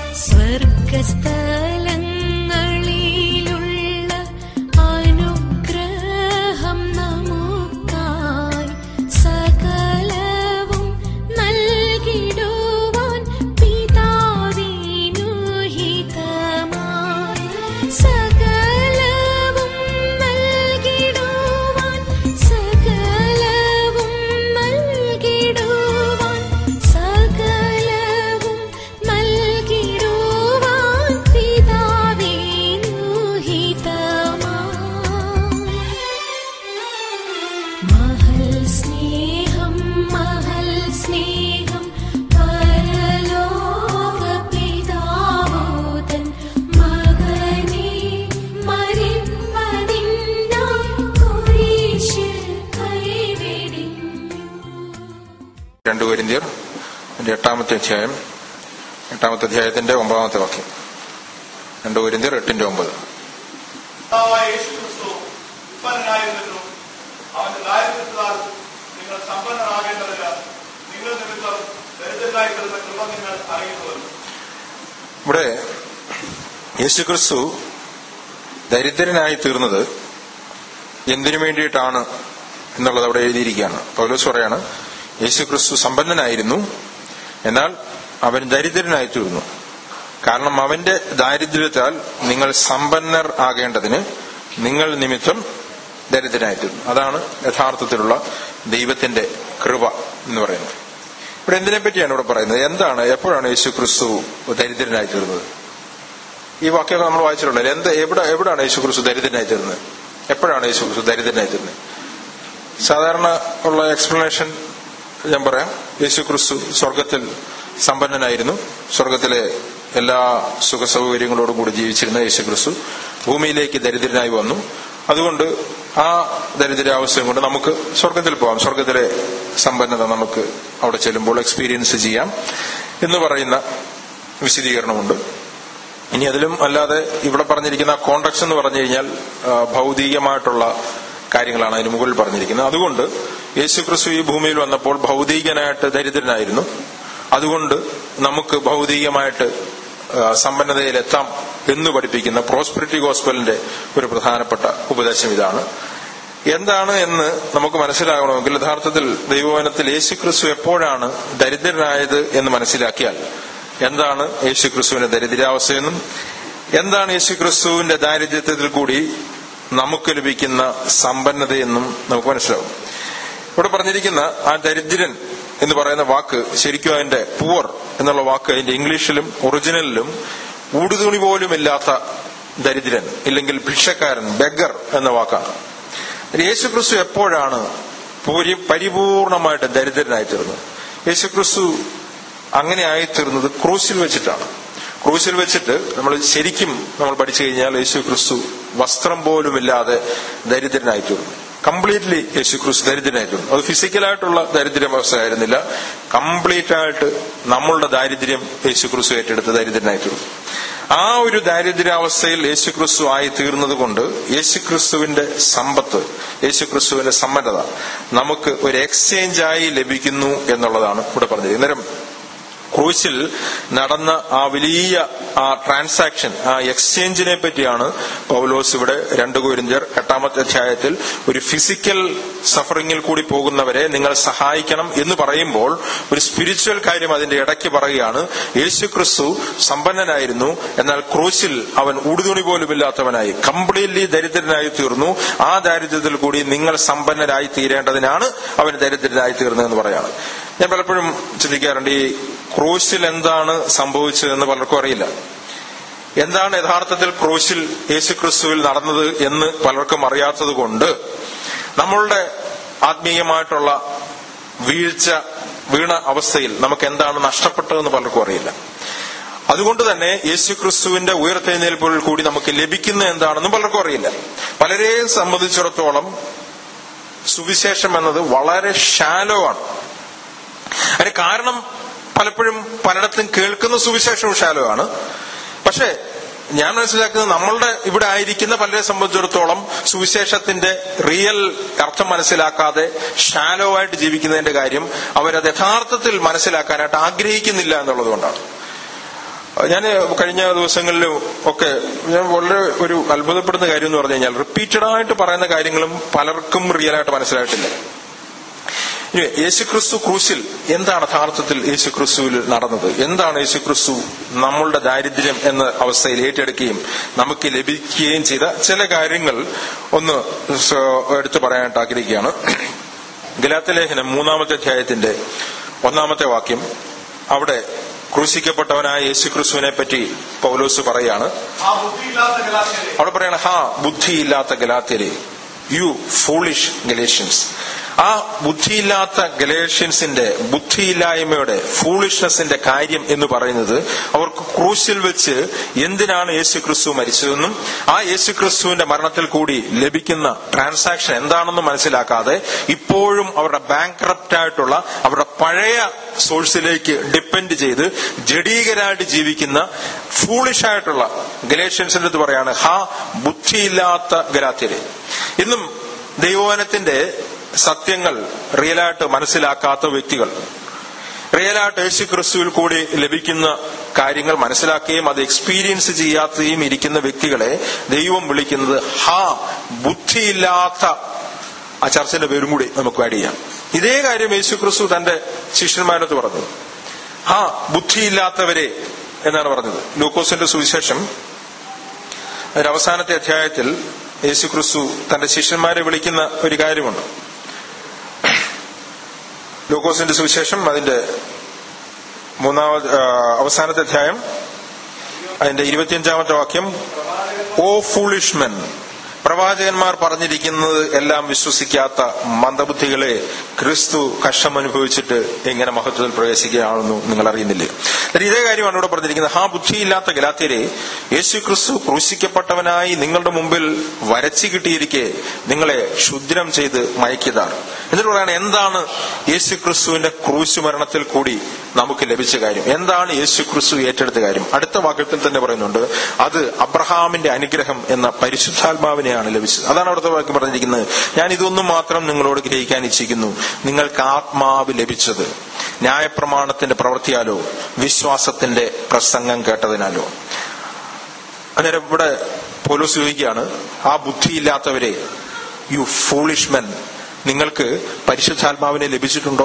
സ്വർഗസ്ഥലങ്ങളിലുള്ള അനുഗ്രഹം നമുക്കായി സകലവും നൽകിടുവാൻ പിതാവിനു ഹിതമായി സകലവും നൽകിടുവാൻ സകലവും നൽകിടുവാൻ സകലവും നൽകിടുവാൻ പിതാവിനു ഹിതമായി മഹൽ സ്നേഹം മഹൽ സ്നേഹം പരലോക പിതാവോതൻ മകനെ മരിപ്പതിനായി കുരിശിൽ കൈവെടിഞ്ഞു രണ്ട് കൊരിന്ത്യർ അതിന്റെ എട്ടാമത്തെ അധ്യായം എട്ടാമത്തെ അധ്യായത്തിന്റെ ഒമ്പതാമത്തെ വാക്യം രണ്ട് കൊരിന്ത്യർ എട്ടിന്റെ ഒമ്പത് കർത്താവായ യേശുക്രിസ്തു ഉത്പന്നനായിരുന്നിട്ടും അവന്റെ ദാരിദ്ര്യത്താൽ നിങ്ങൾ സമ്പന്നരാകേണ്ടതില്ല നിങ്ങൾ നിമിത്തം ദരിദ്രനായി തീർന്ന കൃപ നിങ്ങൾ അറിയുന്നുവല്ലോ ഇവിടെ യേശുക്രിസ്തു ദരിദ്രനായി തീർന്നത് എന്തിനു വേണ്ടിയിട്ടാണ് എന്നുള്ളത് അവിടെ എഴുതിയിരിക്കുകയാണ് പൗലോസ് പറയാണ് യേശുക്രിസ്തു സമ്പന്നനായിരുന്നു എന്നാൽ അവൻ ദരിദ്രനായി തീർന്നു കാരണം അവന്റെ ദാരിദ്ര്യത്താൽ നിങ്ങൾ സമ്പന്നർ ആകേണ്ടതിന് നിങ്ങൾ നിമിത്തം ദരിദ്രനായി തീർന്നു അതാണ് യഥാർത്ഥത്തിലുള്ള ദൈവത്തിന്റെ കൃപ എന്ന് പറയുന്നത് ഇവിടെ എന്തിനെ പറ്റിയാണ് ഇവിടെ പറയുന്നത് എന്താണ് എപ്പോഴാണ് യേശു ക്രിസ്തു ദരിദ്രനായി തീർന്നത് ഈ വാക്യമൊക്കെ നമ്മൾ വായിച്ചിട്ടുണ്ടല്ലോ എന്ത് എവിടെ എവിടാണ് യേശു ക്രിസ്തു ദരിദ്രനായി തീർന്നത് എപ്പോഴാണ് യേശു ക്രിസ്തു ദരിദ്രനായി തീർന്നത് സാധാരണ ഉള്ള എക്സ്പ്ലനേഷൻ ഞാൻ പറയാം യേശു ക്രിസ്തു സ്വർഗത്തിൽ സമ്പന്നനായിരുന്നു സ്വർഗത്തിലെ എല്ലാ സുഖ സൗകര്യങ്ങളോടും കൂടി ജീവിച്ചിരുന്ന യേശു ക്രിസ്തു ഭൂമിയിലേക്ക് ദരിദ്രനായി വന്നു അതുകൊണ്ട് ആ ദരിദ്രാവസ്ഥയും കൊണ്ട് നമുക്ക് സ്വർഗത്തിൽ പോകാം സ്വർഗത്തിലെ സമ്പന്നത നമുക്ക് അവിടെ ചെല്ലുമ്പോൾ എക്സ്പീരിയൻസ് ചെയ്യാം എന്ന് പറയുന്ന വിശദീകരണമുണ്ട് ഇനി അതിലും അല്ലാതെ ഇവിടെ പറഞ്ഞിരിക്കുന്ന കോണ്ടക്സ് എന്ന് പറഞ്ഞു കഴിഞ്ഞാൽ ആ, ഭൗതികമായിട്ടുള്ള കാര്യങ്ങളാണ് അതിന് മുകളിൽ പറഞ്ഞിരിക്കുന്നത് അതുകൊണ്ട് യേശു ക്രിസ്തു ഈ ഭൂമിയിൽ വന്നപ്പോൾ ഭൗതികനായിട്ട് ദരിദ്രനായിരുന്നു അതുകൊണ്ട് നമുക്ക് ഭൗതികമായിട്ട് ആ, സമ്പന്നതയിലെത്താം എന്ന് പഠിപ്പിക്കുന്ന പ്രോസ്പെരിറ്റി ഗോസ്പലിന്റെ ഒരു പ്രധാനപ്പെട്ട ഉപദേശം ഇതാണ് എന്താണ് എന്ന് നമുക്ക് മനസ്സിലാകണമെങ്കിൽ യഥാർത്ഥത്തിൽ ദൈവവനത്തിൽ യേശു ക്രിസ്തു എപ്പോഴാണ് ദരിദ്രനായത് എന്ന് മനസ്സിലാക്കിയാൽ എന്താണ് യേശു ക്രിസ്തുവിന്റെ ദരിദ്രാവസ്ഥയെന്നും എന്താണ് യേശു ക്രിസ്തുവിന്റെ ദാരിദ്ര്യത്തിൽ കൂടി നമുക്ക് ലഭിക്കുന്ന സമ്പന്നതയെന്നും നമുക്ക് മനസ്സിലാവും ഇവിടെ പറഞ്ഞിരിക്കുന്ന ആ ദരിദ്രൻ എന്ന് പറയുന്ന വാക്ക് ശരിക്കും അതിന്റെ പുവർ എന്നുള്ള വാക്ക് അതിന്റെ ഇംഗ്ലീഷിലും ഒറിജിനലിലും ഊടുതുണി പോലും ഇല്ലാത്ത ദരിദ്രൻ ഇല്ലെങ്കിൽ ഭിക്ഷക്കാരൻ ബെഗർ എന്ന വാക്കാണ് യേശുക്രിസ്തു എപ്പോഴാണ് പൂരി- പരിപൂർണമായിട്ട് ദരിദ്രനായി തീർന്നത് യേശുക്രിസ്തു അങ്ങനെ ആയിത്തീർന്നത് ക്രൂശിൽ വെച്ചിട്ടാണ് ക്രൂശിൽ വെച്ചിട്ട് നമ്മൾ ശരിക്കും നമ്മൾ പഠിച്ചു കഴിഞ്ഞാൽ യേശു ക്രിസ്തു വസ്ത്രം പോലും ഇല്ലാതെ ദരിദ്രനായി തീർന്നു കംപ്ലീറ്റ്ലി യേശു ക്രിസ്തു ദരിദ്രനായി തീർന്നു അത് ഫിസിക്കലായിട്ടുള്ള ദരിദ്രാവസ്ഥ ആയിരുന്നില്ല കംപ്ലീറ്റ് ആയിട്ട് നമ്മളുടെ ദാരിദ്ര്യം യേശു ക്രിസ്തു ഏറ്റെടുത്ത് ദരിദ്രനായി തീർന്നു ആ ഒരു ദാരിദ്ര്യാവസ്ഥയിൽ യേശുക്രിസ്തു ആയി തീർന്നത് കൊണ്ട് യേശുക്രിസ്തുവിന്റെ സമ്പത്ത് യേശുക്രിസ്തുവിന്റെ സമ്പന്നത നമുക്ക് ഒരു എക്സ്ചേഞ്ചായി ലഭിക്കുന്നു എന്നുള്ളതാണ് ഇവിടെ പറഞ്ഞത് അന്നേരം ക്രൂശിൽ നടന്ന ആ വലിയ ആ ട്രാൻസാക്ഷൻ ആ എക്സ്ചേഞ്ചിനെ പറ്റിയാണ് പൗലോസ് ഇവിടെ രണ്ട് കോരിന്ത്യർ എട്ടാമത്തെ അധ്യായത്തിൽ ഒരു ഫിസിക്കൽ സഫറിങ്ങിൽ കൂടി പോകുന്നവരെ നിങ്ങൾ സഹായിക്കണം എന്ന് പറയുമ്പോൾ ഒരു സ്പിരിച്വൽ കാര്യം അതിന്റെ ഇടയ്ക്ക് പറയുകയാണ് യേശു ക്രിസ്തു സമ്പന്നനായിരുന്നു എന്നാൽ ക്രൂശിൽ അവൻ ഉടുതുണി പോലും ഇല്ലാത്തവനായി കംപ്ലീറ്റ്ലി ദരിദ്രനായി തീർന്നു ആ ദാരിദ്ര്യത്തിൽ കൂടി നിങ്ങൾ സമ്പന്നരായി തീരേണ്ടതിനാണ് അവൻ ദരിദ്രനായി തീർന്നതെന്ന് പറയാണ് ഞാൻ പലപ്പോഴും ചിന്തിക്കാറുണ്ട് ഈ ക്രൂശിൽ എന്താണ് സംഭവിച്ചതെന്ന് പലർക്കും അറിയില്ല എന്താണ് യഥാർത്ഥത്തിൽ ക്രൂശിൽ യേശുക്രിസ്തുവിൽ നടന്നത് എന്ന് പലർക്കും അറിയാത്തത് കൊണ്ട് നമ്മളുടെ ആത്മീയമായിട്ടുള്ള വീഴ്ച വീണ അവസ്ഥയിൽ നമുക്ക് എന്താണ് നഷ്ടപ്പെട്ടതെന്ന് പലർക്കും അറിയില്ല അതുകൊണ്ട് തന്നെ യേശുക്രിസ്തുവിന്റെ ഉയർത്തെഴുന്നേൽപ്പിൽ കൂടി നമുക്ക് ലഭിക്കുന്ന എന്താണെന്നും പലർക്കും അറിയില്ല പലരെയും സംബന്ധിച്ചിടത്തോളം സുവിശേഷം എന്നത് വളരെ ഷാലോ ആണ് അതിന് കാരണം പലപ്പോഴും പലയിടത്തും കേൾക്കുന്ന സുവിശേഷവും ഷാലോ ആണ് പക്ഷേ ഞാൻ മനസ്സിലാക്കുന്നത് നമ്മളുടെ ഇവിടെ ആയിരിക്കുന്ന പലരെ സംബന്ധിച്ചിടത്തോളം സുവിശേഷത്തിന്റെ റിയൽ അർത്ഥം മനസ്സിലാക്കാതെ ഷാലോ ആയിട്ട് ജീവിക്കുന്നതിന്റെ കാര്യം അവരത് യഥാർത്ഥത്തിൽ മനസ്സിലാക്കാനായിട്ട് ആഗ്രഹിക്കുന്നില്ല എന്നുള്ളത് കൊണ്ടാണ് ഞാൻ കഴിഞ്ഞ ദിവസങ്ങളിലും ഒക്കെ ഞാൻ വളരെ ഒരു അത്ഭുതപ്പെടുന്ന കാര്യം എന്ന് പറഞ്ഞു കഴിഞ്ഞാൽ റിപ്പീറ്റഡ് ആയിട്ട് പറയുന്ന കാര്യങ്ങളും പലർക്കും റിയൽ ആയിട്ട് മനസ്സിലായിട്ടില്ല ഇനി യേശുക്രിസ്തു ക്രൂശിൽ എന്താണ് യഥാർത്ഥത്തിൽ യേശുക്രിസ്തുവിൽ നടന്നത് എന്താണ് യേശുക്രിസ്തു നമ്മളുടെ ദാരിദ്ര്യം എന്ന അവസ്ഥയിൽ ഏറ്റെടുക്കുകയും നമുക്ക് ലഭിക്കുകയും ചെയ്ത ചില കാര്യങ്ങൾ ഒന്ന് സ- എടുത്തു പറയാനായിട്ട് ആഗ്രഹിക്കുകയാണ് ഗലാത്ത ലേഖനം മൂന്നാമത്തെ അധ്യായത്തിന്റെ ഒന്നാമത്തെ വാക്യം അവിടെ ക്രൂശിക്കപ്പെട്ടവനായ യേശുക്രിസ്തുവിനെ പറ്റി പൗലോസ് പറയാണ് ആ ബുദ്ധിയില്ലാത്ത ഗലാത്യരെ അവിടെ പറയണ ഹാ ബുദ്ധിയില്ലാത്ത ഗലാത്യരെ യു ഫൂളിഷ് ഗലേഷ്യൻസ് ആ ബുദ്ധിയില്ലാത്ത ഗലേഷ്യൻസിന്റെ ബുദ്ധിയില്ലായ്മയുടെ ഫൂളിഷ്നെസിന്റെ കാര്യം എന്ന് പറയുന്നത് അവർക്ക് ക്രൂശിൽ വെച്ച് എന്തിനാണ് യേശു ക്രിസ്തു മരിച്ചതെന്നും ആ യേശു ക്രിസ്തുവിന്റെ മരണത്തിൽ കൂടി ലഭിക്കുന്ന ട്രാൻസാക്ഷൻ എന്താണെന്ന് മനസ്സിലാക്കാതെ ഇപ്പോഴും അവരുടെ ബാങ്ക്രപ്റ്റ് ആയിട്ടുള്ള അവരുടെ പഴയ സോഴ്സിലേക്ക് ഡിപ്പെൻഡ് ചെയ്ത് ജഡീകരായിട്ട് ജീവിക്കുന്ന ഫൂളിഷ് ആയിട്ടുള്ള ഗലേഷ്യൻസിന്റെ അടുത്ത് പറയാണ് ഹാ ബുദ്ധിയില്ലാത്ത ഗലാത്യരെ ഇന്നും ദൈവവനത്തിന്റെ സത്യങ്ങൾ റിയലായിട്ട് മനസ്സിലാക്കാത്ത വ്യക്തികൾ റിയലായിട്ട് യേശു ക്രിസ്തുവിൽ കൂടി ലഭിക്കുന്ന കാര്യങ്ങൾ മനസ്സിലാക്കുകയും അത് എക്സ്പീരിയൻസ് ചെയ്യാത്തയും ഇരിക്കുന്ന വ്യക്തികളെ ദൈവം വിളിക്കുന്നത് ഹാ ബുദ്ധിയില്ലാത്ത ആ ചർച്ചിന്റെ പേരും കൂടി നമുക്ക് ആഡ് ചെയ്യാം ഇതേ കാര്യം യേശു ക്രിസ്തു തന്റെ ശിഷ്യന്മാരടുത്ത് പറഞ്ഞു ഹാ ബുദ്ധിയില്ലാത്തവരെ എന്നാണ് പറഞ്ഞത് ലൂക്കോസിന്റെ സുവിശേഷം അതിന്റെ അവസാനത്തെ അധ്യായത്തിൽ യേശു ക്രിസ്തു തന്റെ ശിഷ്യന്മാരെ വിളിക്കുന്ന ഒരു കാര്യമുണ്ട് ലൂക്കോസിന്റെ സുവിശേഷം അതിന്റെ മൂന്നാമത് ആ, അവസാനത്തെ അധ്യായം അതിന്റെ ഇരുപത്തിയഞ്ചാമത്തെ വാക്യം ഓ ഫൂളിഷ് മെൻ പ്രവാചകന്മാർ പറഞ്ഞിരിക്കുന്നത് എല്ലാം വിശ്വസിക്കാത്ത മന്ദബുദ്ധികളെ ക്രിസ്തു കഷ്ടം അനുഭവിച്ചിട്ട് എങ്ങനെ മഹത്വത്തിൽ പ്രവേശിക്കുകയാണെന്ന് നിങ്ങൾ അറിയുന്നില്ലേ എന്നിട്ട് ഇതേ കാര്യമാണ് ഇവിടെ പറഞ്ഞിരിക്കുന്നത് ആ ബുദ്ധിയില്ലാത്ത ഗലാത്യരെ യേശു ക്രിസ്തു ക്രൂശിക്കപ്പെട്ടവനായി നിങ്ങളുടെ മുമ്പിൽ വരച്ചു കിട്ടിയിരിക്കെ നിങ്ങളെ ക്ഷുദ്രം ചെയ്ത് മയക്കിയതാണ് എന്നിട്ട് പറയാണ് എന്താണ് യേശു ക്രിസ്തുവിന്റെ ക്രൂശ് മരണത്തിൽ കൂടി നമുക്ക് ലഭിച്ച കാര്യം എന്താണ് യേശു ക്രിസ്തു ഏറ്റെടുത്ത കാര്യം അടുത്ത വാക്യത്തിൽ തന്നെ പറയുന്നുണ്ട് അത് അബ്രഹാമിന്റെ അനുഗ്രഹം എന്ന പരിശുദ്ധാത്മാവിനെയാണ് ലഭിച്ചത് അതാണ് അവിടുത്തെ വാക്യം പറഞ്ഞിരിക്കുന്നത് ഞാൻ ഇതൊന്നും മാത്രം നിങ്ങളോട് ഗ്രഹിക്കാൻ ഇച്ഛിക്കുന്നു നിങ്ങൾക്ക് ആത്മാവ് ലഭിച്ചത് ന്യായപ്രമാണത്തിന്റെ പ്രവൃത്തിയാലോ വിശ്വാസത്തിന്റെ പ്രസംഗം കേട്ടതിനാലോ അന്നേരം ഇവിടെ പോലീസ് ചോദിക്കുകയാണ് ആ ബുദ്ധിയില്ലാത്തവരെ യു ഫൂളിഷ് മെൻ നിങ്ങൾക്ക് പരിശുദ്ധാത്മാവിനെ ലഭിച്ചിട്ടുണ്ടോ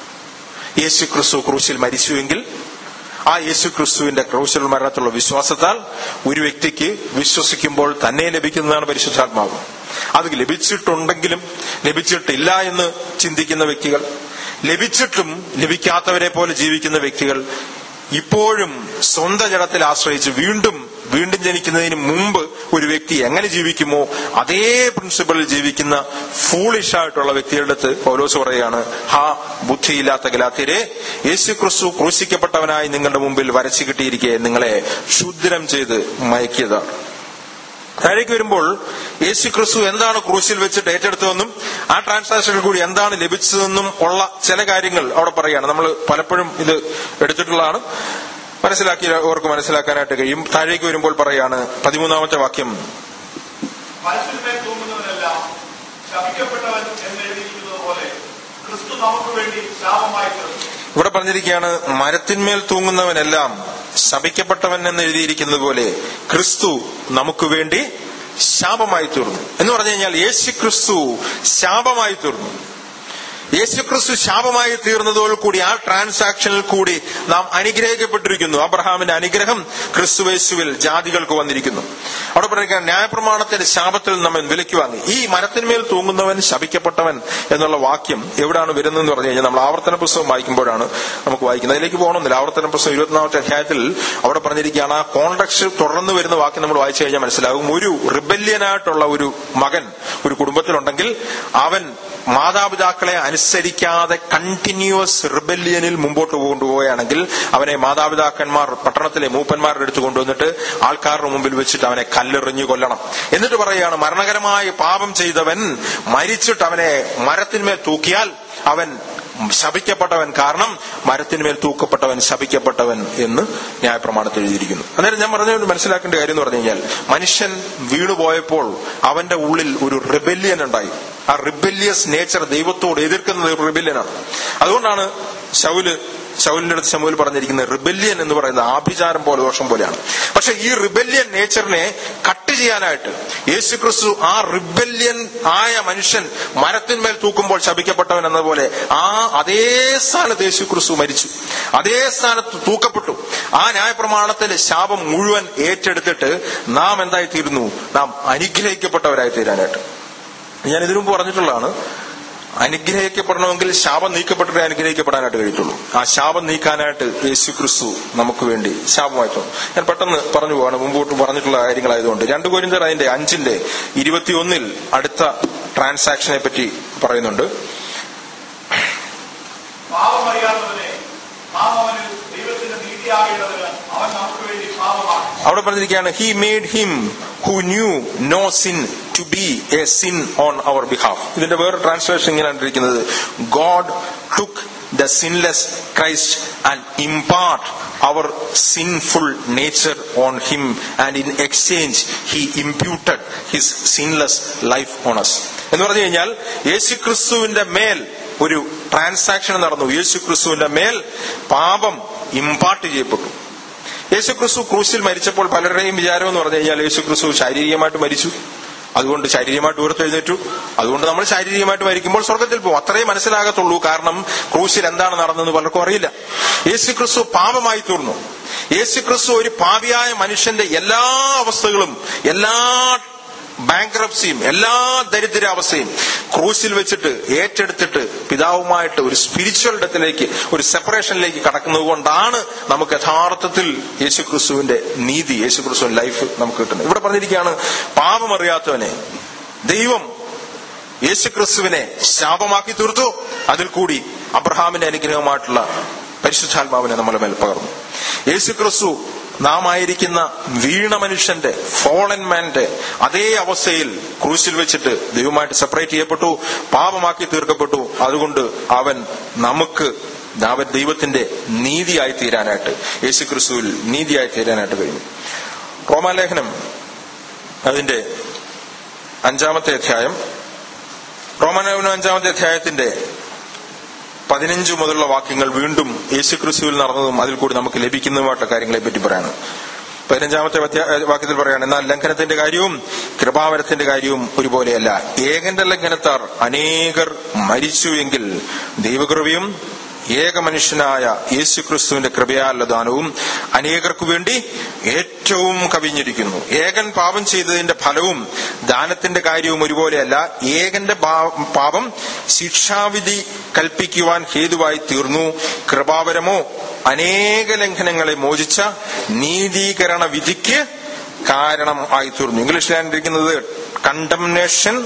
യേശു ക്രിസ്തു ക്രൂശിൽ മരിച്ചുവെങ്കിൽ ആ യേശു ക്രിസ്തുവിന്റെ ക്രൂശിൽ മരണത്തിലുള്ള വിശ്വാസത്താൽ ഒരു വ്യക്തിക്ക് വിശ്വസിക്കുമ്പോൾ തന്നെ ലഭിക്കുന്നതാണ് പരിശുദ്ധാത്മാവ് അത് ലഭിച്ചിട്ടുണ്ടെങ്കിലും ലഭിച്ചിട്ടില്ല എന്ന് ചിന്തിക്കുന്ന വ്യക്തികൾ ലഭിച്ചിട്ടും ലഭിക്കാത്തവരെ പോലെ ജീവിക്കുന്ന വ്യക്തികൾ ഇപ്പോഴും സ്വന്തം ജഡത്തിൽ ആശ്രയിച്ച് വീണ്ടും വീണ്ടും ജനിക്കുന്നതിന് മുമ്പ് ഒരു വ്യക്തി എങ്ങനെ ജീവിക്കുമോ അതേ പ്രിൻസിപ്പളിൽ ജീവിക്കുന്ന ഫൂളിഷ് ആയിട്ടുള്ള വ്യക്തിയുടെ അടുത്ത് പൗലോസ് പറയുകയാണ് ഹാ ബുദ്ധിയില്ലാത്ത ഗലാത്യരെ യേശു ക്രിസ്തു ക്രൂശിക്കപ്പെട്ടവനായി നിങ്ങളുടെ മുമ്പിൽ വരച്ചു കിട്ടിയിരിക്കെ നിങ്ങളെ ക്ഷുദ്രം ചെയ്ത് മയക്കിയതാണ് താഴേക്ക് വരുമ്പോൾ യേശു ക്രിസ്തു എന്താണ് ക്രൂശിൽ വെച്ചിട്ട് ഏറ്റെടുത്തതെന്നും ആ ട്രാൻസാക്ഷനിൽ കൂടി എന്താണ് ലഭിച്ചതെന്നും ഉള്ള ചില കാര്യങ്ങൾ അവിടെ പറയുകയാണ് നമ്മൾ പലപ്പോഴും ഇത് എടുത്തിട്ടുള്ളതാണ് മനസ്സിലാക്കി അവർക്ക് മനസ്സിലാക്കാനായിട്ട് കഴിയും താഴേക്ക് വരുമ്പോൾ പറയാണ് പതിമൂന്നാമത്തെ വാക്യം മനുഷ്യന്മേൽ തൂങ്ങുന്നവനെല്ലാം ശപിക്കപ്പെട്ടവൻ എന്ന് എഴുതിയിരിക്കുന്നത് പോലെ ക്രിസ്തു നമുക്ക് വേണ്ടി ശാപമായി തീർന്നു ഇവിടെ പറഞ്ഞിരിക്കുകയാണ് മരത്തിന്മേൽ തൂങ്ങുന്നവനെല്ലാം ശപിക്കപ്പെട്ടവൻ എന്ന് എഴുതിയിരിക്കുന്നത് പോലെ ക്രിസ്തു നമുക്ക് വേണ്ടി ശാപമായി തീർന്നു എന്ന് പറഞ്ഞു കഴിഞ്ഞാൽ യേശു ക്രിസ്തു ശാപമായി തീർന്നു യേശു ക്രിസ്തു ശാപമായി തീർന്നതോടുകൂടി ആ ട്രാൻസാക്ഷനിൽ കൂടി നാം അനുഗ്രഹിക്കപ്പെട്ടിരിക്കുന്നു അബ്രഹാമിന്റെ അനുഗ്രഹം ക്രിസ്തുവേശുവിൽ ജാതികൾക്ക് വന്നിരിക്കുന്നു അവിടെ പറയുക ന്യായപ്രമാണത്തിന്റെ ശാപത്തിൽ നമ്മെ വിലയ്ക്ക് വാങ്ങി ഈ മരത്തിന്മേൽ തൂങ്ങുന്നവൻ ശപിക്കപ്പെട്ടവൻ എന്നുള്ള വാക്യം എവിടാണ് വരുന്നതെന്ന് പറഞ്ഞു കഴിഞ്ഞാൽ നമ്മൾ ആവർത്തന പുസ്തകം വായിക്കുമ്പോഴാണ് നമുക്ക് വായിക്കുന്നത് അതിലേക്ക് പോകണമെന്നില്ല ആവർത്തന പുസ്തകം ഇരുപത്തിനാമത്തെ അധ്യായത്തിൽ അവിടെ പറഞ്ഞിരിക്കുകയാണ് ആ കോൺടാക്ട് തുടർന്ന് വരുന്ന വാക്യം നമ്മൾ വായിച്ചു കഴിഞ്ഞാൽ മനസ്സിലാകും ഒരു റിബല്യനായിട്ടുള്ള ഒരു മകൻ ഒരു കുടുംബത്തിലുണ്ടെങ്കിൽ അവൻ മാതാപിതാക്കളെ അനുസരിക്കാതെ കണ്ടിന്യൂസ് റിബല്യനിൽ മുമ്പോട്ട് കൊണ്ടുപോവുകയാണെങ്കിൽ അവനെ മാതാപിതാക്കന്മാർ പട്ടണത്തിലെ മൂപ്പന്മാരുടെ അടുത്ത് കൊണ്ടുവന്നിട്ട് ആൾക്കാരുടെ മുമ്പിൽ വെച്ചിട്ട് അവനെ കല്ലെറിഞ്ഞു കൊല്ലണം എന്നിട്ട് പറയുകയാണ് മരണകരമായ പാപം ചെയ്തവൻ മരിച്ചിട്ട് അവനെ മരത്തിന്മേൽ തൂക്കിയാൽ അവൻ ശപിക്കപ്പെട്ടവൻ കാരണം മരത്തിന്മേൽ തൂക്കപ്പെട്ടവൻ ശപിക്കപ്പെട്ടവൻ എന്ന് ന്യായപ്രമാണത്തിൽ എഴുതിയിരിക്കുന്നു അന്നേരം ഞാൻ പറഞ്ഞുകൊണ്ട് മനസ്സിലാക്കേണ്ട കാര്യം എന്ന് പറഞ്ഞു കഴിഞ്ഞാൽ മനുഷ്യൻ വീണുപോയപ്പോൾ അവന്റെ ഉള്ളിൽ ഒരു റിബല്യൻ ഉണ്ടായി ആ റിബല്യസ് നേച്ചർ ദൈവത്തോട് എതിർക്കുന്നത് ഒരു റിബല്യനാണ് അതുകൊണ്ടാണ് ശൗല് ശൗലിന്റെ അടുത്ത് ശമൂൽ പറഞ്ഞിരിക്കുന്നത് റിബല്യൻ എന്ന് പറയുന്നത് ആഭിചാരം പോലെ ദോഷം പോലെയാണ് പക്ഷെ ഈ റിബല്യൻ നേച്ചറിനെ കട്ട് ചെയ്യാനായിട്ട് യേശു ക്രിസ്തു ആ റിബല്യൻ ആയ മനുഷ്യൻ മരത്തിന്മേൽ തൂക്കുമ്പോൾ ശപിക്കപ്പെട്ടവൻ എന്നതുപോലെ ആ അതേ സ്ഥാനത്ത് യേശു ക്രിസ്തു മരിച്ചു അതേ സ്ഥാനത്ത് തൂക്കപ്പെട്ടു ആ ന്യായപ്രമാണത്തിന്റെ ശാപം മുഴുവൻ ഏറ്റെടുത്തിട്ട് നാം എന്തായി തീരുന്നു നാം അനുഗ്രഹിക്കപ്പെട്ടവരായി തീരാനായിട്ട് ഞാൻ ഇതിനു മുമ്പ് പറഞ്ഞിട്ടുള്ളതാണ് അനുഗ്രഹിക്കപ്പെടണമെങ്കിൽ ശാപം നീക്കപ്പെട്ടിട്ടേ അനുഗ്രഹിക്കപ്പെടാനായിട്ട് കഴിയത്തുള്ളൂ ആ ശാപം നീക്കാനായിട്ട് യേശു ക്രിസ്തു നമുക്ക് വേണ്ടി ശാപമായിട്ട് വന്നു. ഞാൻ പെട്ടെന്ന് പറഞ്ഞു പോവാണ് മുമ്പോട്ട് പറഞ്ഞിട്ടുള്ള കാര്യങ്ങളായതുകൊണ്ട് രണ്ട് കോരിന്തർ അതിന്റെ അഞ്ചിന്റെ ഇരുപത്തിയൊന്നിൽ അടുത്ത ട്രാൻസാക്ഷനെ പറ്റി പറയുന്നുണ്ട് പാപമറിയാത്തവനെ നാം അവനിൽ ദൈവത്തിന്റെ നീതിയാകേണ്ടതിന് അവൻ നമുക്ക് വേണ്ടി പാപമാക്കി അവിടെ പറഞ്ഞിരിക്കുകയാണ് he made him who knew no sin to be a sin on our behalf ഇതിന്റെ വേറെ ട്രാൻസ്ലേഷൻ ഇങ്ങനെയാണ് ഇരിക്കുന്നത് God took the sinless Christ and impart our sinful nature on him and in exchange he imputed his sinless life on us എന്ന് പറഞ്ഞു കഴിഞ്ഞാൽ യേശു ക്രിസ്തുവിന്റെ മേൽ ഒരു ട്രാൻസാക്ഷൻ നടന്നു യേശു ക്രിസ്തുവിന്റെ മേൽ പാപം ഇമ്പാർട്ട് ചെയ്യപ്പെട്ടു യേശു ക്രിസ്തു ക്രൂശിൽ മരിച്ചപ്പോൾ പലരുടെയും വിചാരം എന്ന് പറഞ്ഞു കഴിഞ്ഞാൽ യേശു ക്രിസ്തു ശാരീരികമായിട്ട് മരിച്ചു അതുകൊണ്ട് ശാരീരികമായിട്ട് ഉയർത്തെഴുന്നേറ്റു അതുകൊണ്ട് നമ്മൾ ശാരീരികമായിട്ട് മരിക്കുമ്പോൾ സ്വർഗത്തിൽ പോകും അത്രേ മനസ്സിലാകത്തുള്ളൂ കാരണം ക്രൂശിൽ എന്താണ് നടന്നതെന്ന് പലർക്കും അറിയില്ല യേശു ക്രിസ്തു പാപമായി തീർന്നു യേശു ക്രിസ്തു ഒരു പാപിയായ മനുഷ്യന്റെ എല്ലാ അവസ്ഥകളും എല്ലാ ബാങ്ക്രപ്സിയും എല്ലാ ദരിദ്രാവസ്ഥയും ക്രൂശിൽ വെച്ചിട്ട് ഏറ്റെടുത്തിട്ട് പിതാവുമായിട്ട് ഒരു സ്പിരിച്വൽ ഡെത്തിലേക്ക് ഒരു സെപ്പറേഷനിലേക്ക് കടക്കുന്നത് കൊണ്ടാണ് നമുക്ക് യഥാർത്ഥത്തിൽ യേശുക്രിസ്തുവിന്റെ നീതി യേശുക്രിസ്തുവിന്റെ ലൈഫ് നമുക്ക് കിട്ടുന്നത് ഇവിടെ പറഞ്ഞിരിക്കുകയാണ് പാപമറിയാത്തവനെ ദൈവം യേശുക്രിസ്തുവിനെ ശാപമാക്കി തീർത്തു അതിൽ കൂടി അബ്രഹാമിന്റെ അനുഗ്രഹമായിട്ടുള്ള പരിശുദ്ധാത്മാവിനെ നമ്മളെ മേൽ പകർന്നു യേശുക്രിസ്തു നാം ആയിരിക്കുന്ന വീണ മനുഷ്യന്റെ ഫോളൻ മാന്റെ അതേ അവസ്ഥയിൽ ക്രൂശിൽ വെച്ചിട്ട് ദൈവമായിട്ട് സെപ്പറേറ്റ് ചെയ്യപ്പെട്ടു പാപമാക്കി തീർക്കപ്പെട്ടു അതുകൊണ്ട് അവൻ നമുക്ക് അവൻ ദൈവത്തിന്റെ നീതിയായി തീരാനായിട്ട് യേശുക്രിസ്തുവിൽ നീതിയായി തീരാനായിട്ട് കഴിഞ്ഞു റോമാലേഖനം അതിന്റെ അഞ്ചാമത്തെ അധ്യായം റോമാലേഖനം അഞ്ചാമത്തെ അധ്യായത്തിന്റെ പതിനഞ്ച് മുതലുള്ള വാക്യങ്ങൾ വീണ്ടും യേശുക്രിസ്തുവിൽ നടന്നതും അതിൽ കൂടി നമുക്ക് ലഭിക്കുന്നതുമായിട്ടുള്ള കാര്യങ്ങളെ പറ്റി പറയാണ് പതിനഞ്ചാമത്തെ വത്യ- വാക്യത്തിൽ പറയാണ് എന്നാൽ ലംഘനത്തിന്റെ കാര്യവും കൃപാവരത്തിന്റെ കാര്യവും ഒരുപോലെയല്ല ഏകന്റെ ലംഘനത്താർ അനേകർ മരിച്ചു എങ്കിൽ ദൈവകൃപയും ഏക മനുഷ്യനായ യേശുക്രിസ്തുവിന്റെ കൃപയാലുള്ള ദാനവും അനേകർക്കു വേണ്ടി ഏറ്റവും കവിഞ്ഞിരിക്കുന്നു ഏകൻ പാപം ചെയ്തതിന്റെ ഫലവും ദാനത്തിന്റെ കാര്യവും ഒരുപോലെയല്ല ഏകന്റെ പാ- പാപം ശിക്ഷാവിധി കൽപ്പിക്കുവാൻ ഹേതുവായി തീർന്നു കൃപാവരമോ അനേക ലംഘനങ്ങളെ മോചിച്ച നീതീകരണ വിധിക്ക് കാരണം ആയി തീർന്നു ഇംഗ്ലീഷിലാണ് ഇരിക്കുന്നത് കണ്ടംനേഷൻ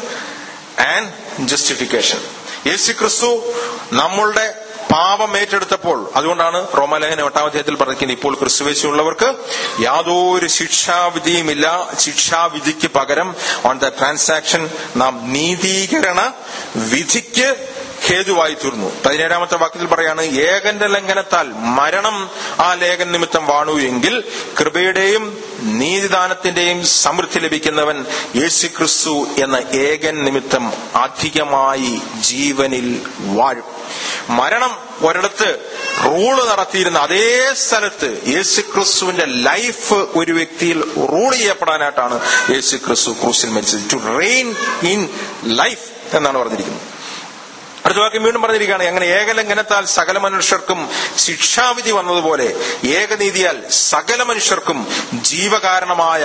ആൻഡ് ജസ്റ്റിഫിക്കേഷൻ യേശു ക്രിസ്തു നമ്മളുടെ പാപം ഏറ്റെടുത്തപ്പോൾ അതുകൊണ്ടാണ് റോമാലേഖന എട്ടാം അധ്യായത്തിൽ പറഞ്ഞിരിക്കുന്നത് ഇപ്പോൾ ക്രിസ്തുവേശുള്ളവർക്ക് യാതൊരു ശിക്ഷാവിധിയുമില്ല ശിക്ഷാവിധിക്ക് പകരം ഓൺ ദ ട്രാൻസാക്ഷൻ നാം നീതീകരണ വിധിക്ക് ഹേതുവായി തീർന്നു പതിനേഴാമത്തെ വാക്യത്തിൽ പറയാണ് ഏകന്റെ ലംഘനത്താൽ മരണം ആ ലേഖൻ നിമിത്തം വാണു എങ്കിൽ കൃപയുടെയും നീതിദാനത്തിന്റെയും സമൃദ്ധി ലഭിക്കുന്നവൻ യേശുക്രിസ്തു എന്ന ഏകൻ നിമിത്തം അധികമായി ജീവനിൽ വാഴും മരണം ഒരിടത്ത് റൂള് നടത്തിയിരുന്ന അതേ സ്ഥലത്ത് യേശുക്രിസ്തുവിന്റെ ലൈഫ് ഒരു വ്യക്തിയിൽ റൂൾ ചെയ്യപ്പെടാനായിട്ടാണ് യേശുക്രിസ്തു ക്രൂസിൽ മരിച്ചത് ടു റെയിൻ ഇൻ ലൈഫ് എന്നാണ് പറഞ്ഞിരിക്കുന്നത് അടുത്ത വാക്യം വീണ്ടും പറഞ്ഞിരിക്കുകയാണ് അങ്ങനെ ഏകലംഘനത്താൽ സകല മനുഷ്യർക്കും ശിക്ഷാവിധി വന്നതുപോലെ ഏകനീതിയാൽ സകല മനുഷ്യർക്കും ജീവകാരണമായ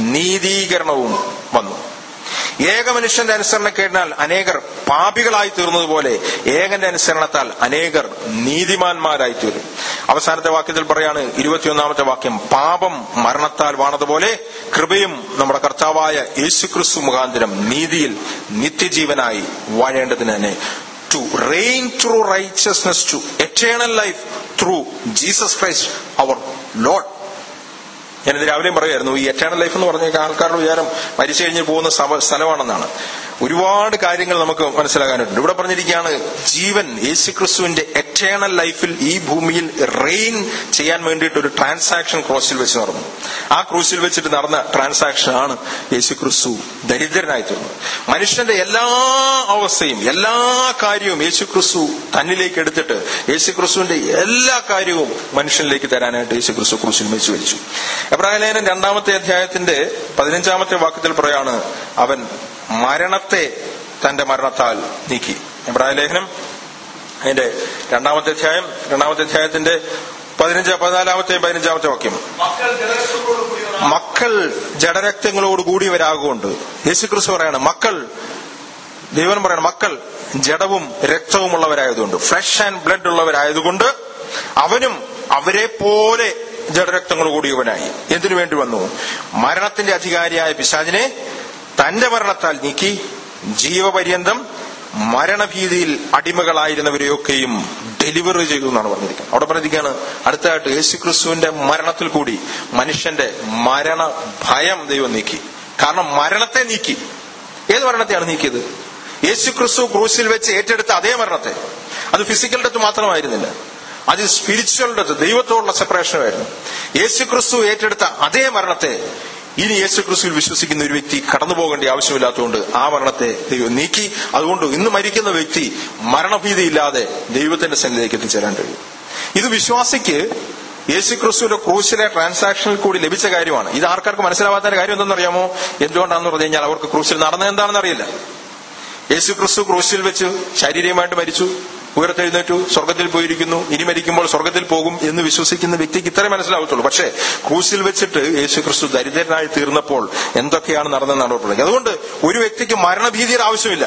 നീതീകരണവും വന്നു ഏക മനുഷ്യന്റെ അനുസരണക്കേടിനാൽ അനേകർ പാപികളായി തീർന്നതുപോലെ ഏകന്റെ അനുസരണത്താൽ അനേകർ നീതിമാന്മാരായി തീരും അവസാനത്തെ വാക്യത്തിൽ പറയാണ് ഇരുപത്തിയൊന്നാമത്തെ വാക്യം പാപം മരണത്താൽ വാണതുപോലെ കൃപയും നമ്മുടെ കർത്താവായ യേശുക്രിസ്തു മുഖാന്തരം നീതിയിൽ നിത്യജീവനായി വാഴേണ്ടതിന് തന്നെ to reign through righteousness to eternal life through Jesus Christ our Lord ഞാനിത് രാവിലെയും പറയുമായിരുന്നു ഈ എറ്റേണൽ ലൈഫ് എന്ന് പറഞ്ഞ ആൾക്കാരുടെ വിചാരം മരിച്ചു കഴിഞ്ഞ് പോകുന്ന സ്ഥല- സ്ഥലമാണെന്നാണ് ഒരുപാട് കാര്യങ്ങൾ നമുക്ക് മനസ്സിലാകാനുണ്ട് ഇവിടെ പറഞ്ഞിരിക്കുകയാണ് ജീവൻ യേശുക്രിസ്തുവിന്റെ എറ്റേണൽ ലൈഫിൽ ഈ ഭൂമിയിൽ റെയിൻ ചെയ്യാൻ വേണ്ടിയിട്ട് ഒരു ട്രാൻസാക്ഷൻ ക്രോസിൽ വെച്ച് നടന്നു ആ ക്രൂസിൽ വെച്ചിട്ട് നടന്ന ട്രാൻസാക്ഷൻ ആണ് യേശുക്രിസ്തു ദരിദ്രനായി തീർന്നത് മനുഷ്യന്റെ എല്ലാ അവസ്ഥയും എല്ലാ കാര്യവും യേശുക്രിസ്തു തന്നിലേക്ക് എടുത്തിട്ട് യേശുക്രിസ്തുവിന്റെ എല്ലാ കാര്യവും മനുഷ്യനിലേക്ക് തരാനായിട്ട് യേശുക്രിസ്തു ക്രൂസിൽ വെച്ച് വെച്ചു എബ്രാഹിലേനൻ രണ്ടാമത്തെ അധ്യായത്തിന്റെ പതിനഞ്ചാമത്തെ വാക്യത്തിൽ പറയാണ് അവൻ മരണത്തെ തന്റെ മരണത്താൽ നീക്കി എബ്രാഹിം ലേഖനം അതിന്റെ രണ്ടാമത്തെ അധ്യായം രണ്ടാമത്തെ അധ്യായത്തിന്റെ പതിനഞ്ച് പതിനാലാമത്തെ പതിനഞ്ചാമത്തെ വാക്യം മക്കൾ ജലരക്ഷത്തോട് കൂടിയവരാണ് മക്കൾ ജഡരക്തങ്ങളോട് കൂടിയവരാകൊണ്ട് യേശുക്രിസ്തു പറയാണ് മക്കൾ ദൈവം പറയണം മക്കൾ ജഡവും രക്തവുമുള്ളവരായതുകൊണ്ട് ഫ്ലഷ് ആൻഡ് ബ്ലഡ് ഉള്ളവരായതുകൊണ്ട് അവനും അവരെ പോലെ ജഡരക്തങ്ങൾ കൂടിയവനായി എന്തിനു വേണ്ടി വന്നു മരണത്തിന്റെ അധികാരിയായ പിശാചിനെ തന്റെ മരണത്താൽ നീക്കി ജീവപര്യന്തം മരണഭീതിയിൽ അടിമകളായിരുന്നവരെയൊക്കെയും ഡെലിവറി ചെയ്തു എന്നാണ് പറഞ്ഞിരിക്കുന്നത് അവിടെ പറഞ്ഞിരിക്കുകയാണ് അടുത്തായിട്ട് യേശുക്രിസ്തുവിന്റെ മരണത്തിൽ കൂടി മനുഷ്യന്റെ മരണ ഭയം ദൈവം നീക്കി കാരണം മരണത്തെ നീക്കി ഏത് മരണത്തെയാണ് നീക്കിയത് യേശുക്രിസ്തു ക്രൂസിൽ വെച്ച് ഏറ്റെടുത്ത അതേ മരണത്തെ അത് ഫിസിക്കൽ ഡെത്ത് മാത്രമായിരുന്നില്ല അത് സ്പിരിച്വൽ ഡെത്ത് ദൈവത്തോടുള്ള സെപ്പറേഷനായിരുന്നു യേശുക്രിസ്തു ഏറ്റെടുത്ത അതേ മരണത്തെ ഇനി യേശുക്രിസ്തുവിൽ വിശ്വസിക്കുന്ന ഒരു വ്യക്തി കടന്നു പോകേണ്ട ആവശ്യമില്ലാത്തതുകൊണ്ട് ആ മരണത്തെ ദൈവം നീക്കി അതുകൊണ്ട് ഇന്ന് മരിക്കുന്ന വ്യക്തി മരണഭീതിയില്ലാതെ ദൈവത്തിന്റെ സന്നിധിയിലേക്ക് എത്തിച്ചേരാൻ കഴിയും ഇത് വിശ്വാസിക്ക് യേശുക്രിസ്തുവിന്റെ ക്രൂശിലെ ട്രാൻസാക്ഷനിൽ കൂടി ലഭിച്ച കാര്യമാണ് ഇത് ആർക്കാർക്ക് മനസ്സിലാവാത്ത കാര്യം എന്തെന്നറിയാമോ എന്തുകൊണ്ടാണെന്ന് പറഞ്ഞു കഴിഞ്ഞാൽ അവർക്ക് ക്രൂശിൽ നടന്നത് എന്താണെന്ന് അറിയില്ല യേശു ക്രിസ്തു ക്രൂശിൽ വെച്ച് ശാരീരികമായിട്ട് മരിച്ചു ഉയർത്തെഴുന്നേറ്റു സ്വർഗത്തിൽ പോയിരിക്കുന്നു ഇനി മരിക്കുമ്പോൾ സ്വർഗത്തിൽ പോകും എന്ന് വിശ്വസിക്കുന്ന വ്യക്തിക്ക് ഇത്രേ മനസ്സിലാവത്തുള്ളൂ പക്ഷേ ക്രൂശിൽ വെച്ചിട്ട് യേശു ക്രിസ്തു ദരിദ്രനായി തീർന്നപ്പോൾ എന്തൊക്കെയാണ് നടന്നതെന്നാണ് പറയുന്നത് അതുകൊണ്ട് ഒരു വ്യക്തിക്ക് മരണഭീതിയുടെ ആവശ്യമില്ല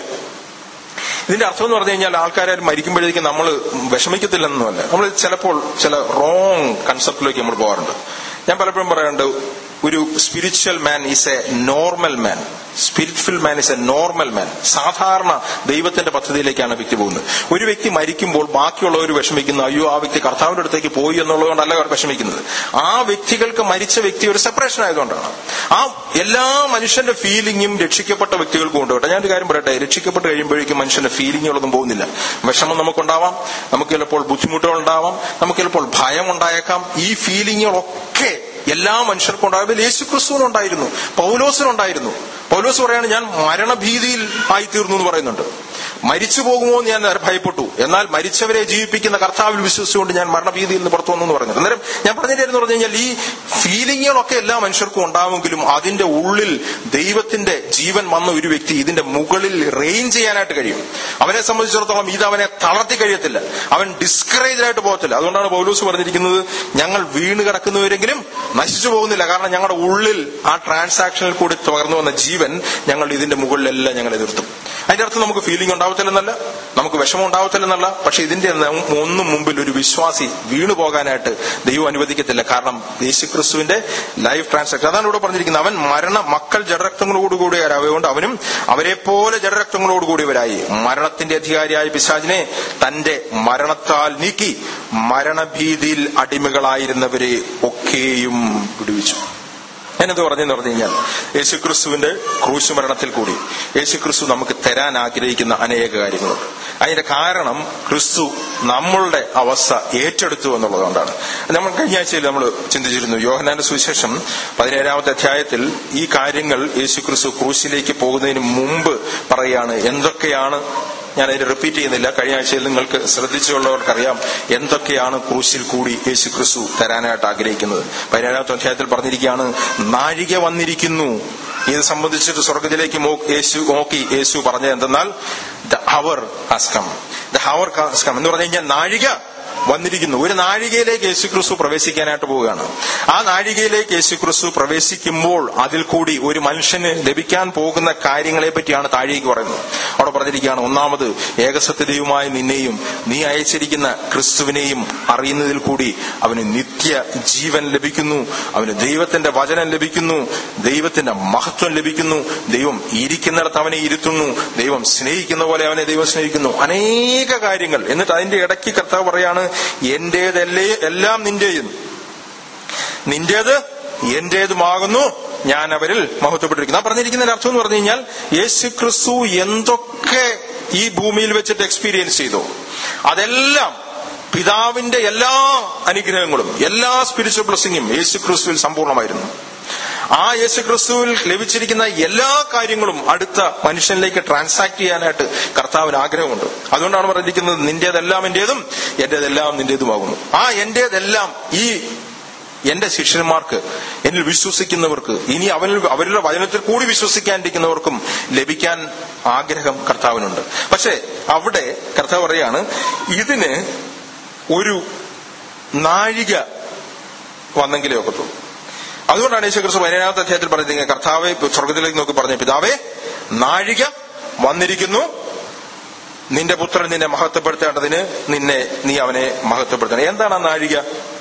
ഇതിന്റെ അർത്ഥം എന്ന് പറഞ്ഞു കഴിഞ്ഞാൽ ആൾക്കാരെ മരിക്കുമ്പോഴേക്കും നമ്മൾ വിഷമിക്കത്തില്ലെന്നല്ല നമ്മൾ ചിലപ്പോൾ ചില റോങ് കൺസെപ്റ്റിലേക്ക് നമ്മൾ പോകാറുണ്ട് ഞാൻ പലപ്പോഴും പറയാറുണ്ട് ഒരു spiritual man is a normal man spiritful man is a normal man സാധാരണ ദൈവത്തിന്റെ പദ്ധതിയിലേക്കാണ് വ്യക്തി പോകുന്നത് ഒരു വ്യക്തി മരിക്കുമ്പോൾ ബാക്കിയുള്ളവർ വിഷമിക്കുന്നു അയ്യോ ആ വ്യക്തി കർത്താവിന്റെ അടുത്തേക്ക് പോയി എന്നുള്ളതുകൊണ്ടല്ല അവർ വിഷമിക്കുന്നത് ആ വ്യക്തികൾക്ക് മരിച്ച വ്യക്തി ഒരു സെപ്പറേഷൻ ആയതുകൊണ്ടാണ് ആ എല്ലാ മനുഷ്യന്റെ ഫീലിംഗും രക്ഷിക്കപ്പെട്ട വ്യക്തികൾക്കും ഉണ്ട് കേട്ടോ ഞാനൊരു കാര്യം പറയട്ടെ രക്ഷിക്കപ്പെട്ട് കഴിയുമ്പോഴേക്കും മനുഷ്യന്റെ ഫീലിങ്ങുകളൊന്നും പോകുന്നില്ല വിഷമം നമുക്കുണ്ടാവാം നമുക്ക് ചിലപ്പോൾ ബുദ്ധിമുട്ടുകൾ ഉണ്ടാവാം നമുക്ക് ചിലപ്പോൾ ഭയം ഉണ്ടായേക്കാം ഈ ഫീലിങ്ങുകളൊക്കെ എല്ലാ മനുഷ്യർക്കും ഉണ്ടാകും യേശുക്രിസ്തുവിനുണ്ടായിരുന്നു പൗലോസിനുണ്ടായിരുന്നു പൗലോസ് പറയാണ് ഞാൻ മരണഭീതിയിൽ ആയിത്തീർന്നു എന്ന് പറയുന്നുണ്ട് മരിച്ചു പോകുമോ എന്ന് ഞാൻ ഭയപ്പെട്ടു എന്നാൽ മരിച്ചവരെ ജീവിപ്പിക്കുന്ന കർത്താവിൽ വിശ്വസിച്ചുകൊണ്ട് ഞാൻ മരണഭീതിയിൽ നിന്ന് പുറത്തു വന്നു എന്ന് പറഞ്ഞത് അന്നേരം ഞാൻ പറഞ്ഞിട്ടായിരുന്നു പറഞ്ഞു കഴിഞ്ഞാൽ ഈ ഫീലിങ്ങുകളൊക്കെ എല്ലാ മനുഷ്യർക്കും ഉണ്ടാവുമെങ്കിലും അതിന്റെ ഉള്ളിൽ ദൈവത്തിന്റെ ജീവൻ വന്ന ഒരു വ്യക്തി ഇതിന്റെ മുകളിൽ റെയിൻ ചെയ്യാനായിട്ട് കഴിയും അവനെ സംബന്ധിച്ചിടത്തോളം ഇത് അവനെ തളർത്തി കഴിയത്തില്ല അവൻ ഡിസ്കറേജ് ആയിട്ട് പോകത്തില്ല അതുകൊണ്ടാണ് പൗലൂസ് പറഞ്ഞിരിക്കുന്നത് ഞങ്ങൾ വീണ് കിടക്കുന്നവരെങ്കിലും നശിച്ചു പോകുന്നില്ല കാരണം ഞങ്ങളുടെ ഉള്ളിൽ ആ ട്രാൻസാക്ഷനിൽ കൂടി തുറന്നു വന്ന ജീവൻ ഞങ്ങൾ ഇതിന്റെ മുകളിലെല്ലാം ഞങ്ങൾ എതിർത്തും അതിന്റെ അർത്ഥം നമുക്ക് ഫീലിംഗ് ഉണ്ടാവത്തില്ലെന്നല്ല നമുക്ക് വിഷമം ഉണ്ടാവത്തില്ലെന്നല്ല പക്ഷെ ഇതിന്റെ ഒന്നും മുമ്പിൽ ഒരു വിശ്വാസി വീണു പോകാനായിട്ട് ദൈവം അനുവദിക്കത്തില്ല കാരണം യേശുക്രിസ്തുവിന്റെ ലൈഫ് ട്രാൻസാക്ഷൻ അതാണ് ഇവിടെ പറഞ്ഞിരിക്കുന്നത് അവൻ മരണ മക്കൾ ജഡരക്തങ്ങളോടുകൂടിയവരായതുകൊണ്ട് അവനും അവരെ പോലെ ജഡരക്തങ്ങളോടുകൂടിയവരായി മരണത്തിന്റെ അധികാരിയായ പിശാചിനെ തന്റെ മരണത്താൽ നീക്കി മരണഭീതിയിൽ അടിമകളായിരുന്നവരെ ഒക്കെയും വിടുവിച്ചു ഞാനെന്ത് പറഞ്ഞെന്ന് പറഞ്ഞു കഴിഞ്ഞാൽ യേശുക്രിസ്തുവിന്റെ ക്രൂശ് മരണത്തിൽ കൂടി യേശുക്രിസ്തു നമുക്ക് തരാൻ ആഗ്രഹിക്കുന്ന അനേക കാര്യങ്ങളുണ്ട് അതിന്റെ കാരണം ക്രിസ്തു നമ്മളുടെ അവസ്ഥ ഏറ്റെടുത്തു എന്നുള്ളതുകൊണ്ടാണ് നമ്മൾ കഴിഞ്ഞ ആഴ്ചയിൽ നമ്മൾ ചിന്തിച്ചിരുന്നു യോഹനാന്റെ സുവിശേഷം പതിനേഴാമത്തെ അധ്യായത്തിൽ ഈ കാര്യങ്ങൾ യേശുക്രിസ്തു ക്രൂശിലേക്ക് പോകുന്നതിന് മുമ്പ് പറയുകയാണ് എന്തൊക്കെയാണ് ഞാൻ അതിന് റിപ്പീറ്റ് ചെയ്യുന്നില്ല കഴിഞ്ഞ ആഴ്ചയിൽ നിങ്ങൾക്ക് ശ്രദ്ധിച്ചുള്ളവർക്കറിയാം എന്തൊക്കെയാണ് ക്രൂശിൽ കൂടി യേശു ക്രിസ്തു തരാനായിട്ട് ആഗ്രഹിക്കുന്നത് പതിനേഴാമത്തെ അധ്യായത്തിൽ പറഞ്ഞിരിക്കുകയാണ് നാഴിക വന്നിരിക്കുന്നു ഇത് സംബന്ധിച്ചിട്ട് സ്വർഗത്തിലേക്ക് യേശു നോക്കി യേശു പറഞ്ഞത് എന്തെന്നാൽ the hour has come the hour has come എന്ന് പറഞ്ഞു കഴിഞ്ഞാൽ നാഴിക വന്നിരിക്കുന്നു ഒരു നാഴികയിലേക്ക് യേശുക്രിസ്തു പ്രവേശിക്കാനായിട്ട് പോവുകയാണ് ആ നാഴികയിലേക്ക് യേശുക്രിസ്തു പ്രവേശിക്കുമ്പോൾ അതിൽ കൂടി ഒരു മനുഷ്യന് ലഭിക്കാൻ പോകുന്ന കാര്യങ്ങളെ പറ്റിയാണ് താഴേക്ക് പറയുന്നത് അവിടെ പറഞ്ഞിരിക്കുകയാണ് ഒന്നാമത് ഏകസത്യതയുമായ നിന്നെയും നീ അയച്ചിരിക്കുന്ന ക്രിസ്തുവിനെയും അറിയുന്നതിൽ കൂടി അവന് നിത്യ ജീവൻ ലഭിക്കുന്നു അവന് ദൈവത്തിന്റെ വചനം ലഭിക്കുന്നു ദൈവത്തിന്റെ മഹത്വം ലഭിക്കുന്നു ദൈവം ഇരിക്കുന്നിടത്ത് അവനെ ഇരുത്തുന്നു ദൈവം സ്നേഹിക്കുന്ന പോലെ അവനെ ദൈവം സ്നേഹിക്കുന്നു അനേക കാര്യങ്ങൾ എന്നിട്ട് അതിന്റെ ഇടയ്ക്ക് കർത്താവ് പറയാണ് എന്റേതല്ലേ എല്ലാം നിന്റെയും നിന്റേത് എന്റേതുമാകുന്നു ഞാൻ അവരിൽ മഹത്വപ്പെട്ടിരിക്കുന്നു ആ പറഞ്ഞിരിക്കുന്നതിന്റെ അർത്ഥം എന്ന് പറഞ്ഞു കഴിഞ്ഞാൽ യേശു ക്രിസ്തു എന്തൊക്കെ ഈ ഭൂമിയിൽ വെച്ചിട്ട് എക്സ്പീരിയൻസ് ചെയ്തു അതെല്ലാം പിതാവിന്റെ എല്ലാ അനുഗ്രഹങ്ങളും എല്ലാ സ്പിരിച്വൽ ബ്ലസ്സിങ്ങും യേശു ക്രിസ്തുവിൽ സമ്പൂർണ്ണമായിരുന്നു ആ യേശു ക്രിസ്തുവിൽ ലഭിച്ചിരിക്കുന്ന എല്ലാ കാര്യങ്ങളും അടുത്ത മനുഷ്യനിലേക്ക് ട്രാൻസാക്ട് ചെയ്യാനായിട്ട് കർത്താവിന് ആഗ്രഹമുണ്ട് അതുകൊണ്ടാണ് പറഞ്ഞിരിക്കുന്നത് നിന്റേതെല്ലാം എന്റേതും എന്റേതെല്ലാം നിന്റേതുമാകുന്നു ആ എന്റേതെല്ലാം ഈ എന്റെ ശിഷ്യന്മാർക്ക് എന്നിൽ വിശ്വസിക്കുന്നവർക്ക് ഇനി അവനിൽ അവരുടെ വചനത്തിൽ കൂടി വിശ്വസിക്കാനിരിക്കുന്നവർക്കും ലഭിക്കാൻ ആഗ്രഹം കർത്താവിനുണ്ട് പക്ഷെ അവിടെ കർത്താവ് പറയാണ് ഇതിന് ഒരു നാഴിക വന്നെങ്കിലേ ഒക്കത്തുള്ളൂ അതുകൊണ്ടാണ് യേശുക്രിസ്തു പതിനേഴാമത്തെ അധ്യായത്തിൽ പറഞ്ഞിരിക്കുന്നത് കർത്താവെ സ്വർഗത്തിലേക്ക് നോക്കി പറഞ്ഞു പിതാവേ നാഴിക വന്നിരിക്കുന്നു നിന്റെ പുത്രൻ നിന്നെ മഹത്വപ്പെടുത്തേണ്ടതിന് നിന്നെ നീ അവനെ മഹത്വപ്പെടുത്തണം എന്താണ് ആ നാഴിക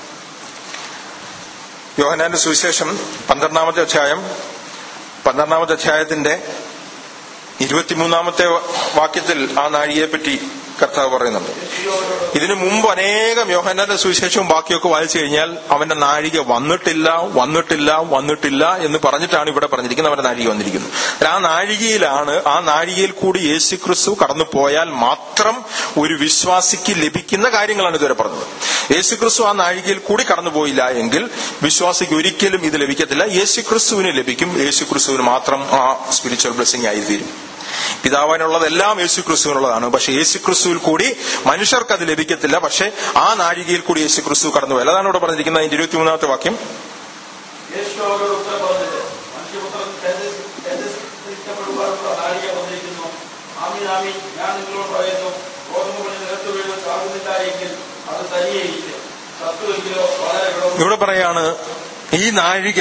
യോഹനാന്റെ സുവിശേഷം പന്ത്രണ്ടാമത്തെ അധ്യായം പന്ത്രണ്ടാമത്തെ അധ്യായത്തിന്റെ ഇരുപത്തിമൂന്നാമത്തെ വാക്യത്തിൽ ആ നാഴികയെ പറ്റി കർത്താവ് പറയുന്നുണ്ട് ഇതിനു മുമ്പ് അനേകം യോഹന്നാന്റെ സുവിശേഷവും ബാക്കിയൊക്കെ വായിച്ചു കഴിഞ്ഞാൽ അവന്റെ നാഴിക വന്നിട്ടില്ല വന്നിട്ടില്ല വന്നിട്ടില്ല എന്ന് പറഞ്ഞിട്ടാണ് ഇവിടെ പറഞ്ഞിരിക്കുന്നത് അവന്റെ നാഴിക വന്നിരിക്കുന്നത് ആ നാഴികയിലാണ് ആ നാഴികയിൽ കൂടി യേശു ക്രിസ്തു കടന്നു പോയാൽ മാത്രം ഒരു വിശ്വാസിക്ക് ലഭിക്കുന്ന കാര്യങ്ങളാണ് ഇതുവരെ പറഞ്ഞത് യേശു ക്രിസ്തു ആ നാഴികയിൽ കൂടി കടന്നുപോയില്ല എങ്കിൽ വിശ്വാസിക്ക് ഒരിക്കലും ഇത് ലഭിക്കത്തില്ല യേശു ക്രിസ്തുവിന് ലഭിക്കും യേശു ക്രിസ്തുവിന് മാത്രം ആ സ്പിരിച്വൽ ബ്ലെസ്സിംഗ് ആയിത്തീരും പിതാവിനുള്ളതെല്ലാം യേശു ക്രിസ്തുവിനുള്ളതാണ് പക്ഷെ യേശു ക്രിസ്തുവിൽ കൂടി മനുഷ്യർക്ക് അത് ലഭിക്കത്തില്ല പക്ഷെ ആ നാഴികയിൽ കൂടി യേശു ക്രിസ്തു കടന്നുപോയി അതാണ് ഇവിടെ പറഞ്ഞിരിക്കുന്നത് അതിന്റെ ഇരുപത്തിമൂന്നാമത്തെ വാക്യം യേശു അവരോട് ഉത്തരം പറഞ്ഞത് മനുഷ്യപുത്രൻ തേജസ്കരിക്കപ്പെടുവാനുള്ള നാഴിക വന്നിരിക്കുന്നു ആമീൻ ആമീൻ ഞാൻ നിങ്ങളോട് പറയുന്നു ഗോതമ്പ് പണി നിലത്ത് വീഴും ചാകുന്നില്ല എങ്കിൽ അത് തനിയേയിരിക്കും സത്തുവെങ്കിലോ വളരെ വിളവ് ഇവിടെ പറയാണ് ഈ നാഴിക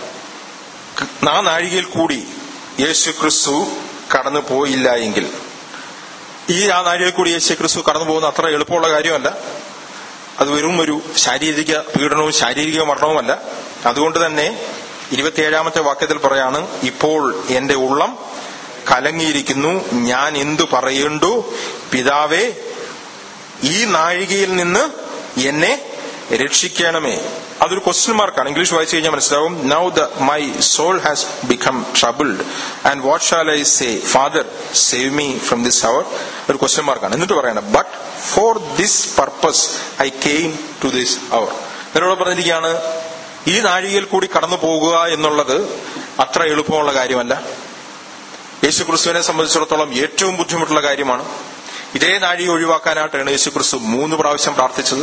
ആ നാഴികയിൽ കൂടി യേശു ക്രിസ്തു കടന്നു പോയില്ല എങ്കിൽ ഈ ആ നാഴികയിൽ കൂടി യേശു ക്രിസ്തു കടന്നു പോകുന്ന അത്ര എളുപ്പമുള്ള കാര്യമല്ല അത് വെറും ഒരു ശാരീരിക പീഡനവും ശാരീരിക മരണവുമല്ല അതുകൊണ്ട് തന്നെ ഇരുപത്തിയേഴാമത്തെ വാക്യത്തിൽ പറയാണ് ഇപ്പോൾ എന്റെ ഉള്ളം കലങ്ങിയിരിക്കുന്നു ഞാൻ എന്തു പറയേണ്ടു പിതാവേ ഈ നാഴികയിൽ നിന്ന് എന്നെ രക്ഷിക്കണമേ അതൊരു ക്വസ്റ്റ്യൻ മാർക്കാണ് ഇംഗ്ലീഷ് വായിച്ചു കഴിഞ്ഞാൽ മനസ്സിലാവും now the my soul has become troubled and what shall I say father save me from this hour ഒരു ക്വസ്റ്റ്യൻ മാർക്കാണ് എന്നിട്ട് പറയണം but for this purpose I came to this hour എന്നോട് പറഞ്ഞിരിക്കുകയാണ് ഈ നാഴികയിൽ കൂടി കടന്നു പോകുക എന്നുള്ളത് അത്ര എളുപ്പമുള്ള കാര്യമല്ല യേശു ക്രിസ്തുവിനെ സംബന്ധിച്ചിടത്തോളം ഏറ്റവും ബുദ്ധിമുട്ടുള്ള കാര്യമാണ് ഇതേ നാഴിക ഒഴിവാക്കാനായിട്ടാണ് യേശു ക്രിസ്തു മൂന്ന് പ്രാവശ്യം പ്രാർത്ഥിച്ചത്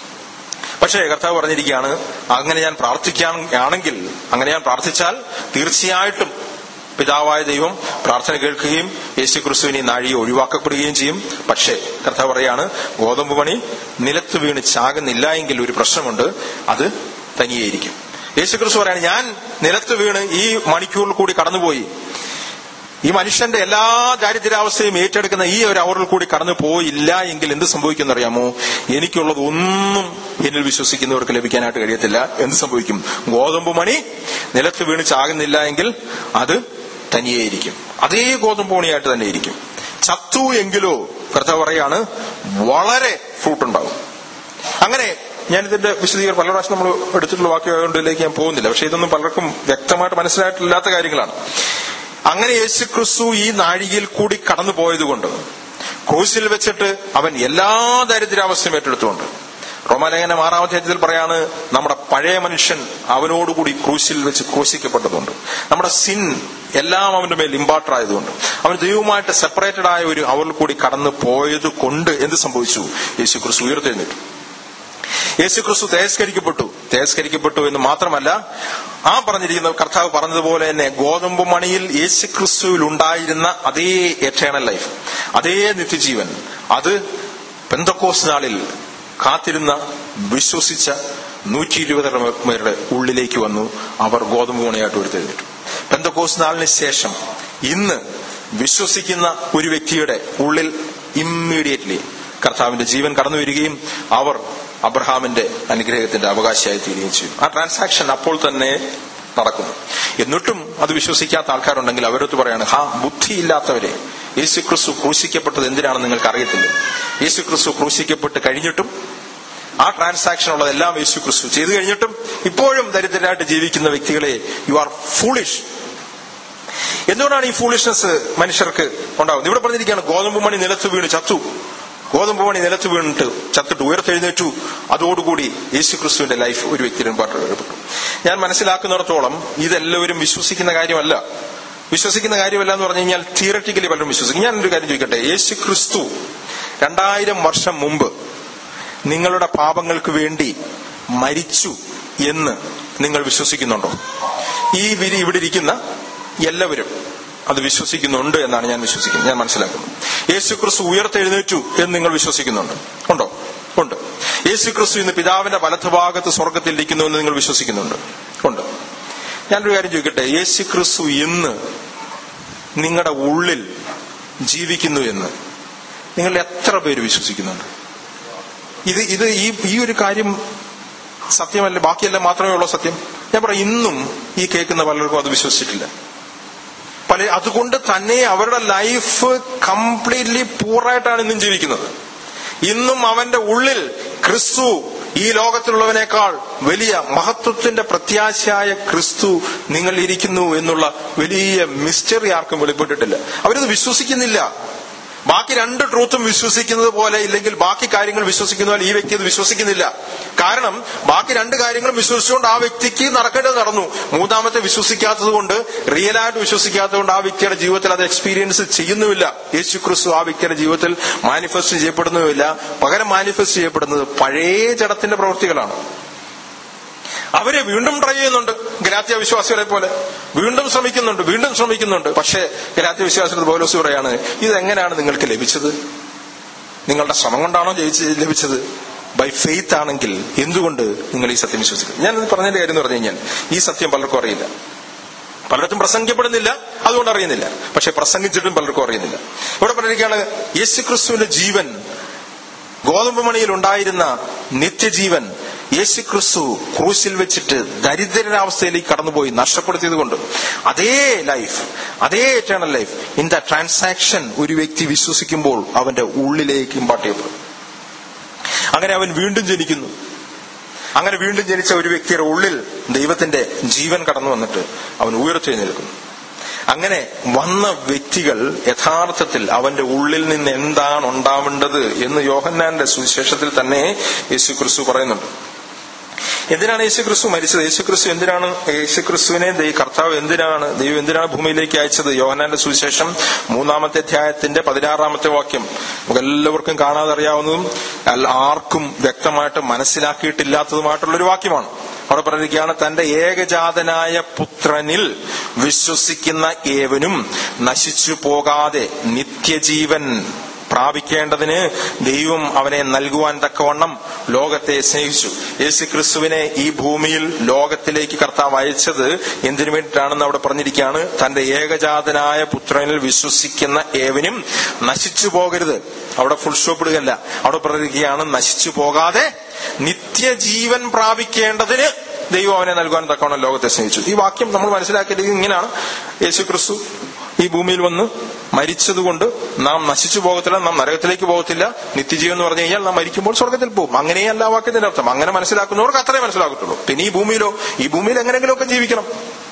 പക്ഷേ കർത്താവ് പറഞ്ഞിരിക്കുകയാണ് അങ്ങനെ ഞാൻ പ്രാർത്ഥിക്കുകയാണെങ്കിൽ അങ്ങനെ ഞാൻ പ്രാർത്ഥിച്ചാൽ തീർച്ചയായിട്ടും പിതാവായ ദൈവം പ്രാർത്ഥന കേൾക്കുകയും യേശു ക്രിസ്തുവിനെ ഈ നാഴിക ഒഴിവാക്കപ്പെടുകയും ചെയ്യും പക്ഷേ കർത്താവ് പറയാണ് ഗോതമ്പ് പണി നിലത്ത് വീണ് ചാകുന്നില്ല എങ്കിൽ ഒരു പ്രശ്നമുണ്ട് അത് തനിയേയിരിക്കും യേശു ക്രിസ്തു പറയാണ് ഞാൻ നിലത്ത് വീണ് ഈ മണിക്കൂറിൽ കൂടി കടന്നുപോയി ഈ മനുഷ്യന്റെ എല്ലാ ദാരിദ്ര്യാവസ്ഥയും ഏറ്റെടുക്കുന്ന ഈ ഒരു അവറിൽ കൂടി കടന്നു പോയില്ല എങ്കിൽ എന്ത് സംഭവിക്കും അറിയാമോ എനിക്കുള്ളത് ഒന്നും എന്നിൽ വിശ്വസിക്കുന്നവർക്ക് ലഭിക്കാനായിട്ട് കഴിയത്തില്ല എന്ത് സംഭവിക്കും ഗോതമ്പ് മണി നിലത്ത് വീണ് ചാകുന്നില്ല എങ്കിൽ അത് തനിയേയിരിക്കും അതേ ഗോതമ്പ് മണിയായിട്ട് തന്നെ ഇരിക്കും ചത്തു എങ്കിലോ കർത്താവ് പറയാണ് വളരെ ഫ്രൂട്ട് ഉണ്ടാകും അങ്ങനെ ഞാൻ ഇതിന്റെ വിശദീകരണം പല പ്രാവശ്യം നമ്മൾ എടുത്തിട്ടുള്ള വാക്യമായതുകൊണ്ടിലേക്ക് ഞാൻ പോകുന്നില്ല പക്ഷെ ഇതൊന്നും പലർക്കും വ്യക്തമായിട്ട് മനസ്സിലായിട്ടില്ലാത്ത കാര്യങ്ങളാണ് അങ്ങനെ യേശു ക്രിസ്തു ഈ നാഴികയിൽ കൂടി കടന്നു പോയതുകൊണ്ട് ക്രൂശിൽ വെച്ചിട്ട് അവൻ എല്ലാ ദരിദ്രാവസ്ഥയും ഏറ്റെടുത്തുകൊണ്ട് റോമാലേഖനം ആറാം അധ്യായത്തിൽ പറയാണ് നമ്മുടെ പഴയ മനുഷ്യൻ അവനോടുകൂടി ക്രൂശിൽ വെച്ച് ക്രൂശിക്കപ്പെട്ടതുകൊണ്ട് നമ്മുടെ സിൻ എല്ലാം അവന്റെ മേൽ ഇമ്പാർട്ടർ ആയതുകൊണ്ട് അവൻ ദൈവവുമായിട്ട് സെപ്പറേറ്റഡ് ആയ ഒരു അവരിൽ കൂടി കടന്നു പോയത് കൊണ്ട് എന്ത് സംഭവിച്ചു യേശു ക്രിസ്തു ഉയർത്തെഴുന്നേറ്റു യേശു ക്രിസ്തു തേസ്കരിക്കപ്പെട്ടു തേസ്കരിക്കപ്പെട്ടു എന്ന് മാത്രമല്ല ആ പറഞ്ഞിരിക്കുന്ന കർത്താവ് പറഞ്ഞതുപോലെ തന്നെ ഗോതമ്പ് മണിയിൽ യേശു ക്രിസ്തുവിൽ ഉണ്ടായിരുന്ന അതേ എറ്റേണൽ ലൈഫ് അതേ നിത്യജീവൻ അത് പെന്തക്കോസ് നാളിൽ കാത്തിരുന്ന വിശ്വസിച്ച നൂറ്റി ഇരുപത് പേരുടെ ഉള്ളിലേക്ക് വന്നു അവർ ഗോതമ്പ് മണിയായിട്ട് ഉയർത്തെഴുന്നേറ്റു പെന്തക്കോസ് നാളിന് ശേഷം ഇന്ന് വിശ്വസിക്കുന്ന ഒരു വ്യക്തിയുടെ ഉള്ളിൽ ഇമ്മീഡിയറ്റ്ലി കർത്താവിന്റെ ജീവൻ കടന്നു വരികയും അവർ അബ്രഹാമിന്റെ അനുഗ്രഹത്തിന്റെ അവകാശിയായി തീരുകയും ചെയ്യും ആ ട്രാൻസാക്ഷൻ അപ്പോൾ തന്നെ നടക്കുന്നു എന്നിട്ടും അത് വിശ്വസിക്കാത്ത ആൾക്കാരുണ്ടെങ്കിൽ അവരൊത്ത് പറയാണ് ഹാ ബുദ്ധിയില്ലാത്തവരെ യേശു ക്രിസ്തു ക്രൂശിക്കപ്പെട്ടത് എന്തിനാണെന്ന് നിങ്ങൾക്ക് അറിയത്തില്ല യേശു ക്രിസ്തു ക്രൂശിക്കപ്പെട്ട് കഴിഞ്ഞിട്ടും ആ ട്രാൻസാക്ഷൻ ഉള്ളതെല്ലാം യേശു ക്രിസ്തു ചെയ്തു കഴിഞ്ഞിട്ടും ഇപ്പോഴും ദരിദ്രരായിട്ട് ജീവിക്കുന്ന വ്യക്തികളെ യു ആർ ഫൂളിഷ് എന്തുകൊണ്ടാണ് ഈ ഫൂളിഷ്നെസ് മനുഷ്യർക്ക് ഉണ്ടാകുന്നത് ഇവിടെ പറഞ്ഞിരിക്കുകയാണ് ഗോതമ്പ് മണി നിലത്ത് വീണ് ചത്തു ഗോതമ്പ് മണി നിലത്ത് വീണിട്ട് ചത്തിട്ട് ഉയർത്തെഴുന്നേറ്റു അതോടുകൂടി യേശു ക്രിസ്തുവിന്റെ ലൈഫ് ഒരു വ്യക്തിയുടെ പാട്ടപ്പെട്ടു ഞാൻ മനസ്സിലാക്കുന്നിടത്തോളം ഇതെല്ലാവരും വിശ്വസിക്കുന്ന കാര്യമല്ല വിശ്വസിക്കുന്ന കാര്യമല്ല എന്ന് പറഞ്ഞു കഴിഞ്ഞാൽ തിയററ്റിക്കലി പലരും വിശ്വസിക്കും ഞാൻ ഒരു കാര്യം ചോദിക്കട്ടെ യേശു ക്രിസ്തു രണ്ടായിരം വർഷം മുമ്പ് നിങ്ങളുടെ പാപങ്ങൾക്ക് വേണ്ടി മരിച്ചു എന്ന് നിങ്ങൾ വിശ്വസിക്കുന്നുണ്ടോ ഈ വിരി ഇവിടെ ഇരിക്കുന്ന എല്ലാവരും അത് വിശ്വസിക്കുന്നുണ്ട് എന്നാണ് ഞാൻ വിശ്വസിക്കുന്നത് ഞാൻ മനസ്സിലാക്കുന്നത് യേശു ക്രിസ്തു ഉയർത്തെഴുന്നേറ്റു എന്ന് നിങ്ങൾ വിശ്വസിക്കുന്നുണ്ട് ഉണ്ടോ ഉണ്ട് യേശു ക്രിസ്തു ഇന്ന് പിതാവിന്റെ വലത്തുഭാഗത്ത് സ്വർഗത്തിൽ ഇരിക്കുന്നു എന്ന് നിങ്ങൾ വിശ്വസിക്കുന്നുണ്ട് ഉണ്ട് ഞാനൊരു കാര്യം ചോദിക്കട്ടെ യേശു ക്രിസ്തു ഇന്ന് നിങ്ങളുടെ ഉള്ളിൽ ജീവിക്കുന്നു എന്ന് നിങ്ങൾ എത്ര പേര് വിശ്വസിക്കുന്നുണ്ട് ഇത് ഇത് ഈ ഈ ഒരു കാര്യം സത്യമല്ല ബാക്കിയെല്ലാം മാത്രമേ ഉള്ളൂ സത്യം ഞാൻ പറയാം ഇന്നും ഈ കേൾക്കുന്ന പലർക്കും അത് വിശ്വസിച്ചിട്ടില്ല പല അതുകൊണ്ട് തന്നെ അവരുടെ ലൈഫ് കംപ്ലീറ്റ്ലി പൂറായിട്ടാണ് ഇന്നും ജീവിക്കുന്നത് ഇന്നും അവന്റെ ഉള്ളിൽ ക്രിസ്തു ഈ ലോകത്തിലുള്ളവനേക്കാൾ വലിയ മഹത്വത്തിന്റെ പ്രത്യാശയായ ക്രിസ്തു നിങ്ങൾ ഇരിക്കുന്നു എന്നുള്ള വലിയ മിസ്റ്ററി ആർക്കും വെളിപ്പെട്ടിട്ടില്ല അവരത് വിശ്വസിക്കുന്നില്ല ബാക്കി രണ്ട് ട്രൂത്തും വിശ്വസിക്കുന്നത് പോലെ ഇല്ലെങ്കിൽ ബാക്കി കാര്യങ്ങൾ വിശ്വസിക്കുന്ന പോലെ ഈ വ്യക്തി അത് വിശ്വസിക്കുന്നില്ല കാരണം ബാക്കി രണ്ട് കാര്യങ്ങളും വിശ്വസിച്ചുകൊണ്ട് ആ വ്യക്തിക്ക് നടക്കേണ്ടത് നടന്നു മൂന്നാമത്തെ വിശ്വസിക്കാത്തത് കൊണ്ട് റിയലായിട്ട് വിശ്വസിക്കാത്തത് കൊണ്ട് ആ വ്യക്തിയുടെ ജീവിതത്തിൽ അത് എക്സ്പീരിയൻസ് ചെയ്യുന്നുമില്ല യേശു ക്രിസ്തു ആ വ്യക്തിയുടെ ജീവിതത്തിൽ മാനിഫെസ്റ്റ് ചെയ്യപ്പെടുന്നുമില്ല പകരം മാനിഫെസ്റ്റ് ചെയ്യപ്പെടുന്നത് പഴയ ജഡത്തിന്റെ പ്രവൃത്തികളാണ് അവരെ വീണ്ടും ട്രൈ ചെയ്യുന്നുണ്ട് ഗലാത്യ വിശ്വാസികളെ പോലെ വീണ്ടും ശ്രമിക്കുന്നുണ്ട് വീണ്ടും ശ്രമിക്കുന്നുണ്ട് പക്ഷേ ഗലാത്യ വിശ്വാസികൾ പൗലോസ് പറയാണ് ഇതെങ്ങനെയാണ് നിങ്ങൾക്ക് ലഭിച്ചത് നിങ്ങളുടെ ശ്രമം കൊണ്ടാണോ ജയിച്ച് ലഭിച്ചത് ബൈ ഫെയ്ത്ത് ആണെങ്കിൽ എന്തുകൊണ്ട് നിങ്ങൾ ഈ സത്യം വിശ്വസിക്കുന്നത് ഞാൻ പറഞ്ഞതിന്റെ കാര്യം എന്ന് പറഞ്ഞു കഴിഞ്ഞാൽ ഈ സത്യം പലർക്കും അറിയില്ല പലർക്കും പ്രസംഗിക്കപ്പെടുന്നില്ല അതുകൊണ്ട് അറിയുന്നില്ല പക്ഷെ പ്രസംഗിച്ചിട്ടും പലർക്കും അറിയുന്നില്ല ഇവിടെ പറഞ്ഞിരിക്കുകയാണ് യേശു ക്രിസ്തുവിന്റെ ജീവൻ ഗോതമ്പ് മണിയിൽ ഉണ്ടായിരുന്ന നിത്യജീവൻ യേശു ക്രിസ്തു ക്രൂശിൽ വെച്ചിട്ട് ദരിദ്രരാവസ്ഥയിലേക്ക് കടന്നുപോയി നഷ്ടപ്പെടുത്തിയത് കൊണ്ട് അതേ ലൈഫ് അതേ eternal life in the transaction ഒരു വ്യക്തി വിശ്വസിക്കുമ്പോൾ അവന്റെ ഉള്ളിലേക്ക് ഇമ്പാർട്ട് ചെയ്യപ്പെടും അങ്ങനെ അവൻ വീണ്ടും ജനിക്കുന്നു അങ്ങനെ വീണ്ടും ജനിച്ച ഒരു വ്യക്തിയുടെ ഉള്ളിൽ ദൈവത്തിന്റെ ജീവൻ കടന്നു വന്നിട്ട് അവൻ ഉയർത്തെഴുന്നേൽക്കുന്നു അങ്ങനെ വന്ന വ്യക്തികൾ യഥാർത്ഥത്തിൽ അവന്റെ ഉള്ളിൽ നിന്ന് എന്താണ് ഉണ്ടാവേണ്ടത് എന്ന് യോഹന്നാന്റെ സുവിശേഷത്തിൽ തന്നെ യേശു ക്രിസ്തു പറയുന്നുണ്ട് എന്തിനാണ് യേശു ക്രിസ്തു മരിച്ചത് യേശു ക്രിസ്തു എന്തിനാണ് യേശു ക്രിസ്തുവിനെ ദൈ- കർത്താവ് എന്തിനാണ് ദൈവം എന്തിനാണ് ഭൂമിയിലേക്ക് അയച്ചത് യോഹന്നാന്റെ സുവിശേഷം മൂന്നാമത്തെ അധ്യായത്തിന്റെ പതിനാറാമത്തെ വാക്യം നമുക്ക് എല്ലാവർക്കും കാണാതെ അറിയാവുന്നതും അല്ല- ആർക്കും വ്യക്തമായിട്ട് മനസ്സിലാക്കിയിട്ടില്ലാത്തതുമായിട്ടുള്ള ഒരു വാക്യമാണ് അവിടെ പറഞ്ഞിരിക്കുകയാണ് തന്റെ ഏകജാതനായ പുത്രനിൽ വിശ്വസിക്കുന്ന ഏവനും നശിച്ചു പോകാതെ നിത്യജീവൻ പ്രാപിക്കേണ്ടതിന് ദൈവം അവനെ നൽകുവാൻ തക്കവണ്ണം ലോകത്തെ സ്നേഹിച്ചു യേശു ക്രിസ്തുവിനെ ഈ ഭൂമിയിൽ ലോകത്തിലേക്ക് കർത്താവ് അയച്ചത് എന്തിനു വേണ്ടിയിട്ടാണെന്ന് അവിടെ പറഞ്ഞിരിക്കുകയാണ് തന്റെ ഏകജാതനായ പുത്രനിൽ വിശ്വസിക്കുന്ന ഏവനും നശിച്ചു പോകരുത് അവിടെ ഫുൾ സ്റ്റോപ്പ് ഇടുകയല്ല അവിടെ പറഞ്ഞിരിക്കുകയാണ് നശിച്ചു പോകാതെ നിത്യജീവൻ പ്രാപിക്കേണ്ടതിന് ദൈവം അവനെ നൽകുവാൻ തക്കവണ്ണം ലോകത്തെ സ്നേഹിച്ചു ഈ വാക്യം നമ്മൾ മനസ്സിലാക്കിയത് ഇങ്ങനെയാണ് യേശു ക്രിസ്തു ഈ ഭൂമിയിൽ വന്ന് മരിച്ചതുകൊണ്ട് നാം നശിച്ചു പോകത്തില്ല നാം നരകത്തിലേക്ക് പോകത്തില്ല നിത്യജീവൻ എന്ന് പറഞ്ഞു കഴിഞ്ഞാൽ നാം മരിക്കുമ്പോൾ സ്വർഗത്തിൽ പോകും അങ്ങനെയല്ല ആ വാക്യത്തിന്റെ അർത്ഥം അങ്ങനെ മനസ്സിലാക്കുന്നവർക്ക് അത്രേ മനസ്സിലാക്കത്തുള്ളൂ പിന്നെ ഈ ഭൂമിയിലോ ഈ ഭൂമിയിൽ എങ്ങനെയെങ്കിലുമൊക്കെ ജീവിക്കണം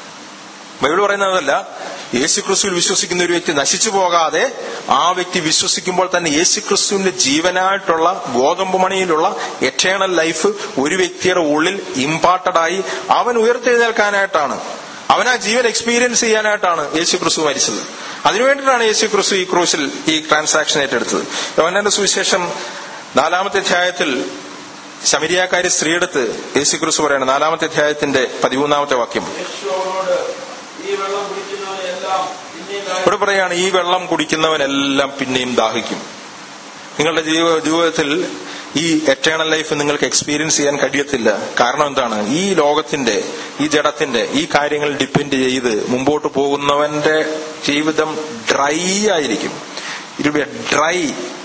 ബൈബിൾ പറയുന്നതല്ല യേശു ക്രിസ്തുവിൽ വിശ്വസിക്കുന്ന ഒരു വ്യക്തി നശിച്ചു പോകാതെ ആ വ്യക്തി വിശ്വസിക്കുമ്പോൾ തന്നെ യേശു ക്രിസ്തുവിന്റെ ജീവനായിട്ടുള്ള ഗോതമ്പ് മണിയിലുള്ള എറ്റേണൽ ലൈഫ് ഒരു വ്യക്തിയുടെ ഉള്ളിൽ ഇമ്പാർട്ടഡ് ആയി അവൻ ഉയർത്തെഴുന്നേൽക്കാനായിട്ടാണ് അവൻ ആ ജീവൻ എക്സ്പീരിയൻസ് ചെയ്യാനായിട്ടാണ് യേശു ക്രിസ്തു മരിച്ചത് അതിനുവേണ്ടിയിട്ടാണ് യേശു ക്രിസ്തു ഈ ക്രൂസിൽ ഈ ട്രാൻസാക്ഷൻ ഏറ്റെടുത്തത് യോഹന്നാന്റെ സുവിശേഷം നാലാമത്തെ അധ്യായത്തിൽ ശമരിയാക്കാരി സ്ത്രീയെടുത്ത് യേശു ക്രിസ്തു പറയാണ് നാലാമത്തെ അധ്യായത്തിന്റെ പതിമൂന്നാമത്തെ വാക്യം യേശു അവരോട് ഈ വെള്ളം കുടിക്കുന്നവനെല്ലാം പിന്നെയും ദാഹിക്കും. ഇവിടെ പറയാണ് ഈ വെള്ളം കുടിക്കുന്നവനെല്ലാം പിന്നെയും ദാഹിക്കും നിങ്ങളുടെ ജീവ ജീവിതത്തിൽ ഈ എറ്റേണൽ ലൈഫ് നിങ്ങൾക്ക് എക്സ്പീരിയൻസ് ചെയ്യാൻ കഴിയത്തില്ല കാരണം എന്താണ് ഈ ലോകത്തിന്റെ ഈ ജഡത്തിന്റെ ഈ കാര്യങ്ങൾ ഡിപ്പെൻഡ് ചെയ്ത് മുമ്പോട്ട് പോകുന്നവന്റെ ജീവിതം ഡ്രൈ ആയിരിക്കും it be dry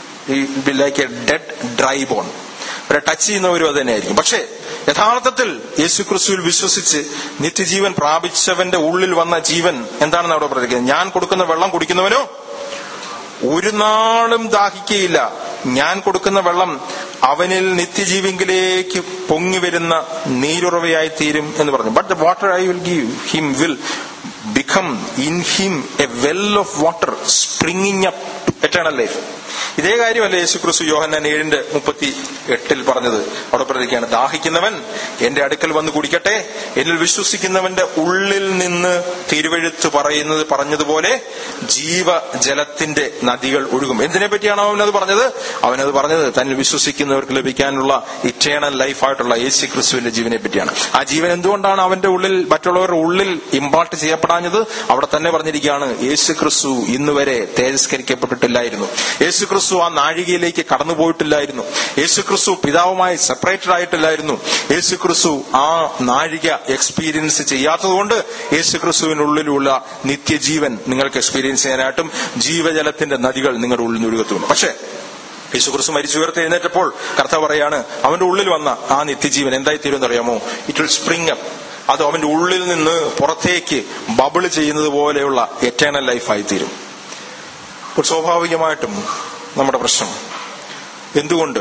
be like a dead dry bone അവരെ ടച്ച് ചെയ്യുന്നവരും അത് തന്നെയായിരിക്കും പക്ഷേ യഥാർത്ഥത്തിൽ യേശു ക്രിസ്തുവിൽ വിശ്വസിച്ച് നിത്യജീവൻ പ്രാപിച്ചവന്റെ ഉള്ളിൽ വന്ന ജീവൻ എന്താണെന്ന് അവിടെ പ്രതികരിക്കുന്നത് ഞാൻ കൊടുക്കുന്ന വെള്ളം കുടിക്കുന്നവനോ ഒരു നാളും ദാഹിക്കുകയില്ല ഞാൻ കൊടുക്കുന്ന വെള്ളം അവനിൽ നിത്യജീവിങ്കിലേക്ക് പൊങ്ങി വരുന്ന നീരുറവയായി തീരും എന്ന് പറഞ്ഞു but the water I will give him will become in him a well of water springing up eternal life ഇതേ കാര്യമല്ല യേശു ക്രിസ്തു യോഹന്നാൻ ഏഴിന്റെ മുപ്പത്തി എട്ടിൽ പറഞ്ഞത് അവിടെ പ്രതിക്കുകയാണ് ദാഹിക്കുന്നവൻ എന്റെ അടുക്കൽ വന്ന് കുടിക്കട്ടെ എന്നിൽ വിശ്വസിക്കുന്നവന്റെ ഉള്ളിൽ നിന്ന് തിരുവഴുത്ത് പറയുന്നത് പറഞ്ഞതുപോലെ ജീവജലത്തിന്റെ നദികൾ ഒഴുകും എന്തിനെ പറ്റിയാണ് അവനത് പറഞ്ഞത് അവനത് പറഞ്ഞത് തന്നിൽ വിശ്വസിക്കുന്നവർക്ക് ലഭിക്കാനുള്ള ഇറ്റേണൽ ലൈഫായിട്ടുള്ള യേശു ക്രിസ്തുവിന്റെ ജീവനെ പറ്റിയാണ് ആ ജീവൻ എന്തുകൊണ്ടാണ് അവന്റെ ഉള്ളിൽ മറ്റുള്ളവരുടെ ഉള്ളിൽ ഇമ്പാർട്ട് ചെയ്യപ്പെടാഞ്ഞത് അവിടെ തന്നെ പറഞ്ഞിരിക്കുകയാണ് യേശു ക്രിസ്തു ഇന്ന് വരെ തേജസ്കരിക്കപ്പെട്ടിട്ടില്ലായിരുന്നു യേശു ക്രിസ്തു ആ നാഴികയിലേക്ക് കടന്നുപോയിട്ടില്ലായിരുന്നു യേശു ക്രിസ്തു പിതാവുമായി സെപ്പറേറ്റഡ് ആയിട്ടില്ലായിരുന്നു യേശു ക്രിസ്തു ആ നാഴിക എക്സ്പീരിയൻസ് ചെയ്യാത്തതുകൊണ്ട് യേശു ക്രിസ്തുവിനുള്ളിലുള്ള നിത്യജീവൻ നിങ്ങൾക്ക് എക്സ്പീരിയൻസ് ചെയ്യാനായിട്ടും ജീവജലത്തിന്റെ നദികൾ നിങ്ങളുടെ ഉള്ളിൽ നിന്ന് ഒഴുകത്തുള്ളൂ പക്ഷേ യേശുക്രിസ്തു മരിച്ചു ഉയർത്തി എഴുന്നേറ്റപ്പോൾ കർത്താവ് പറയാണ് അവന്റെ ഉള്ളിൽ വന്ന ആ നിത്യജീവൻ എന്തായി തീരുമെന്ന് അറിയാമോ ഇറ്റ് വിൽ സ്പ്രിങ് അപ്പ് അത് അവന്റെ ഉള്ളിൽ നിന്ന് പുറത്തേക്ക് ബബിള് ചെയ്യുന്നത് പോലെയുള്ള എറ്റേണൽ ലൈഫായി തീരും അപ്പോൾ സ്വാഭാവികമായിട്ടും നമ്മുടെ പ്രശ്നം എന്തുകൊണ്ട്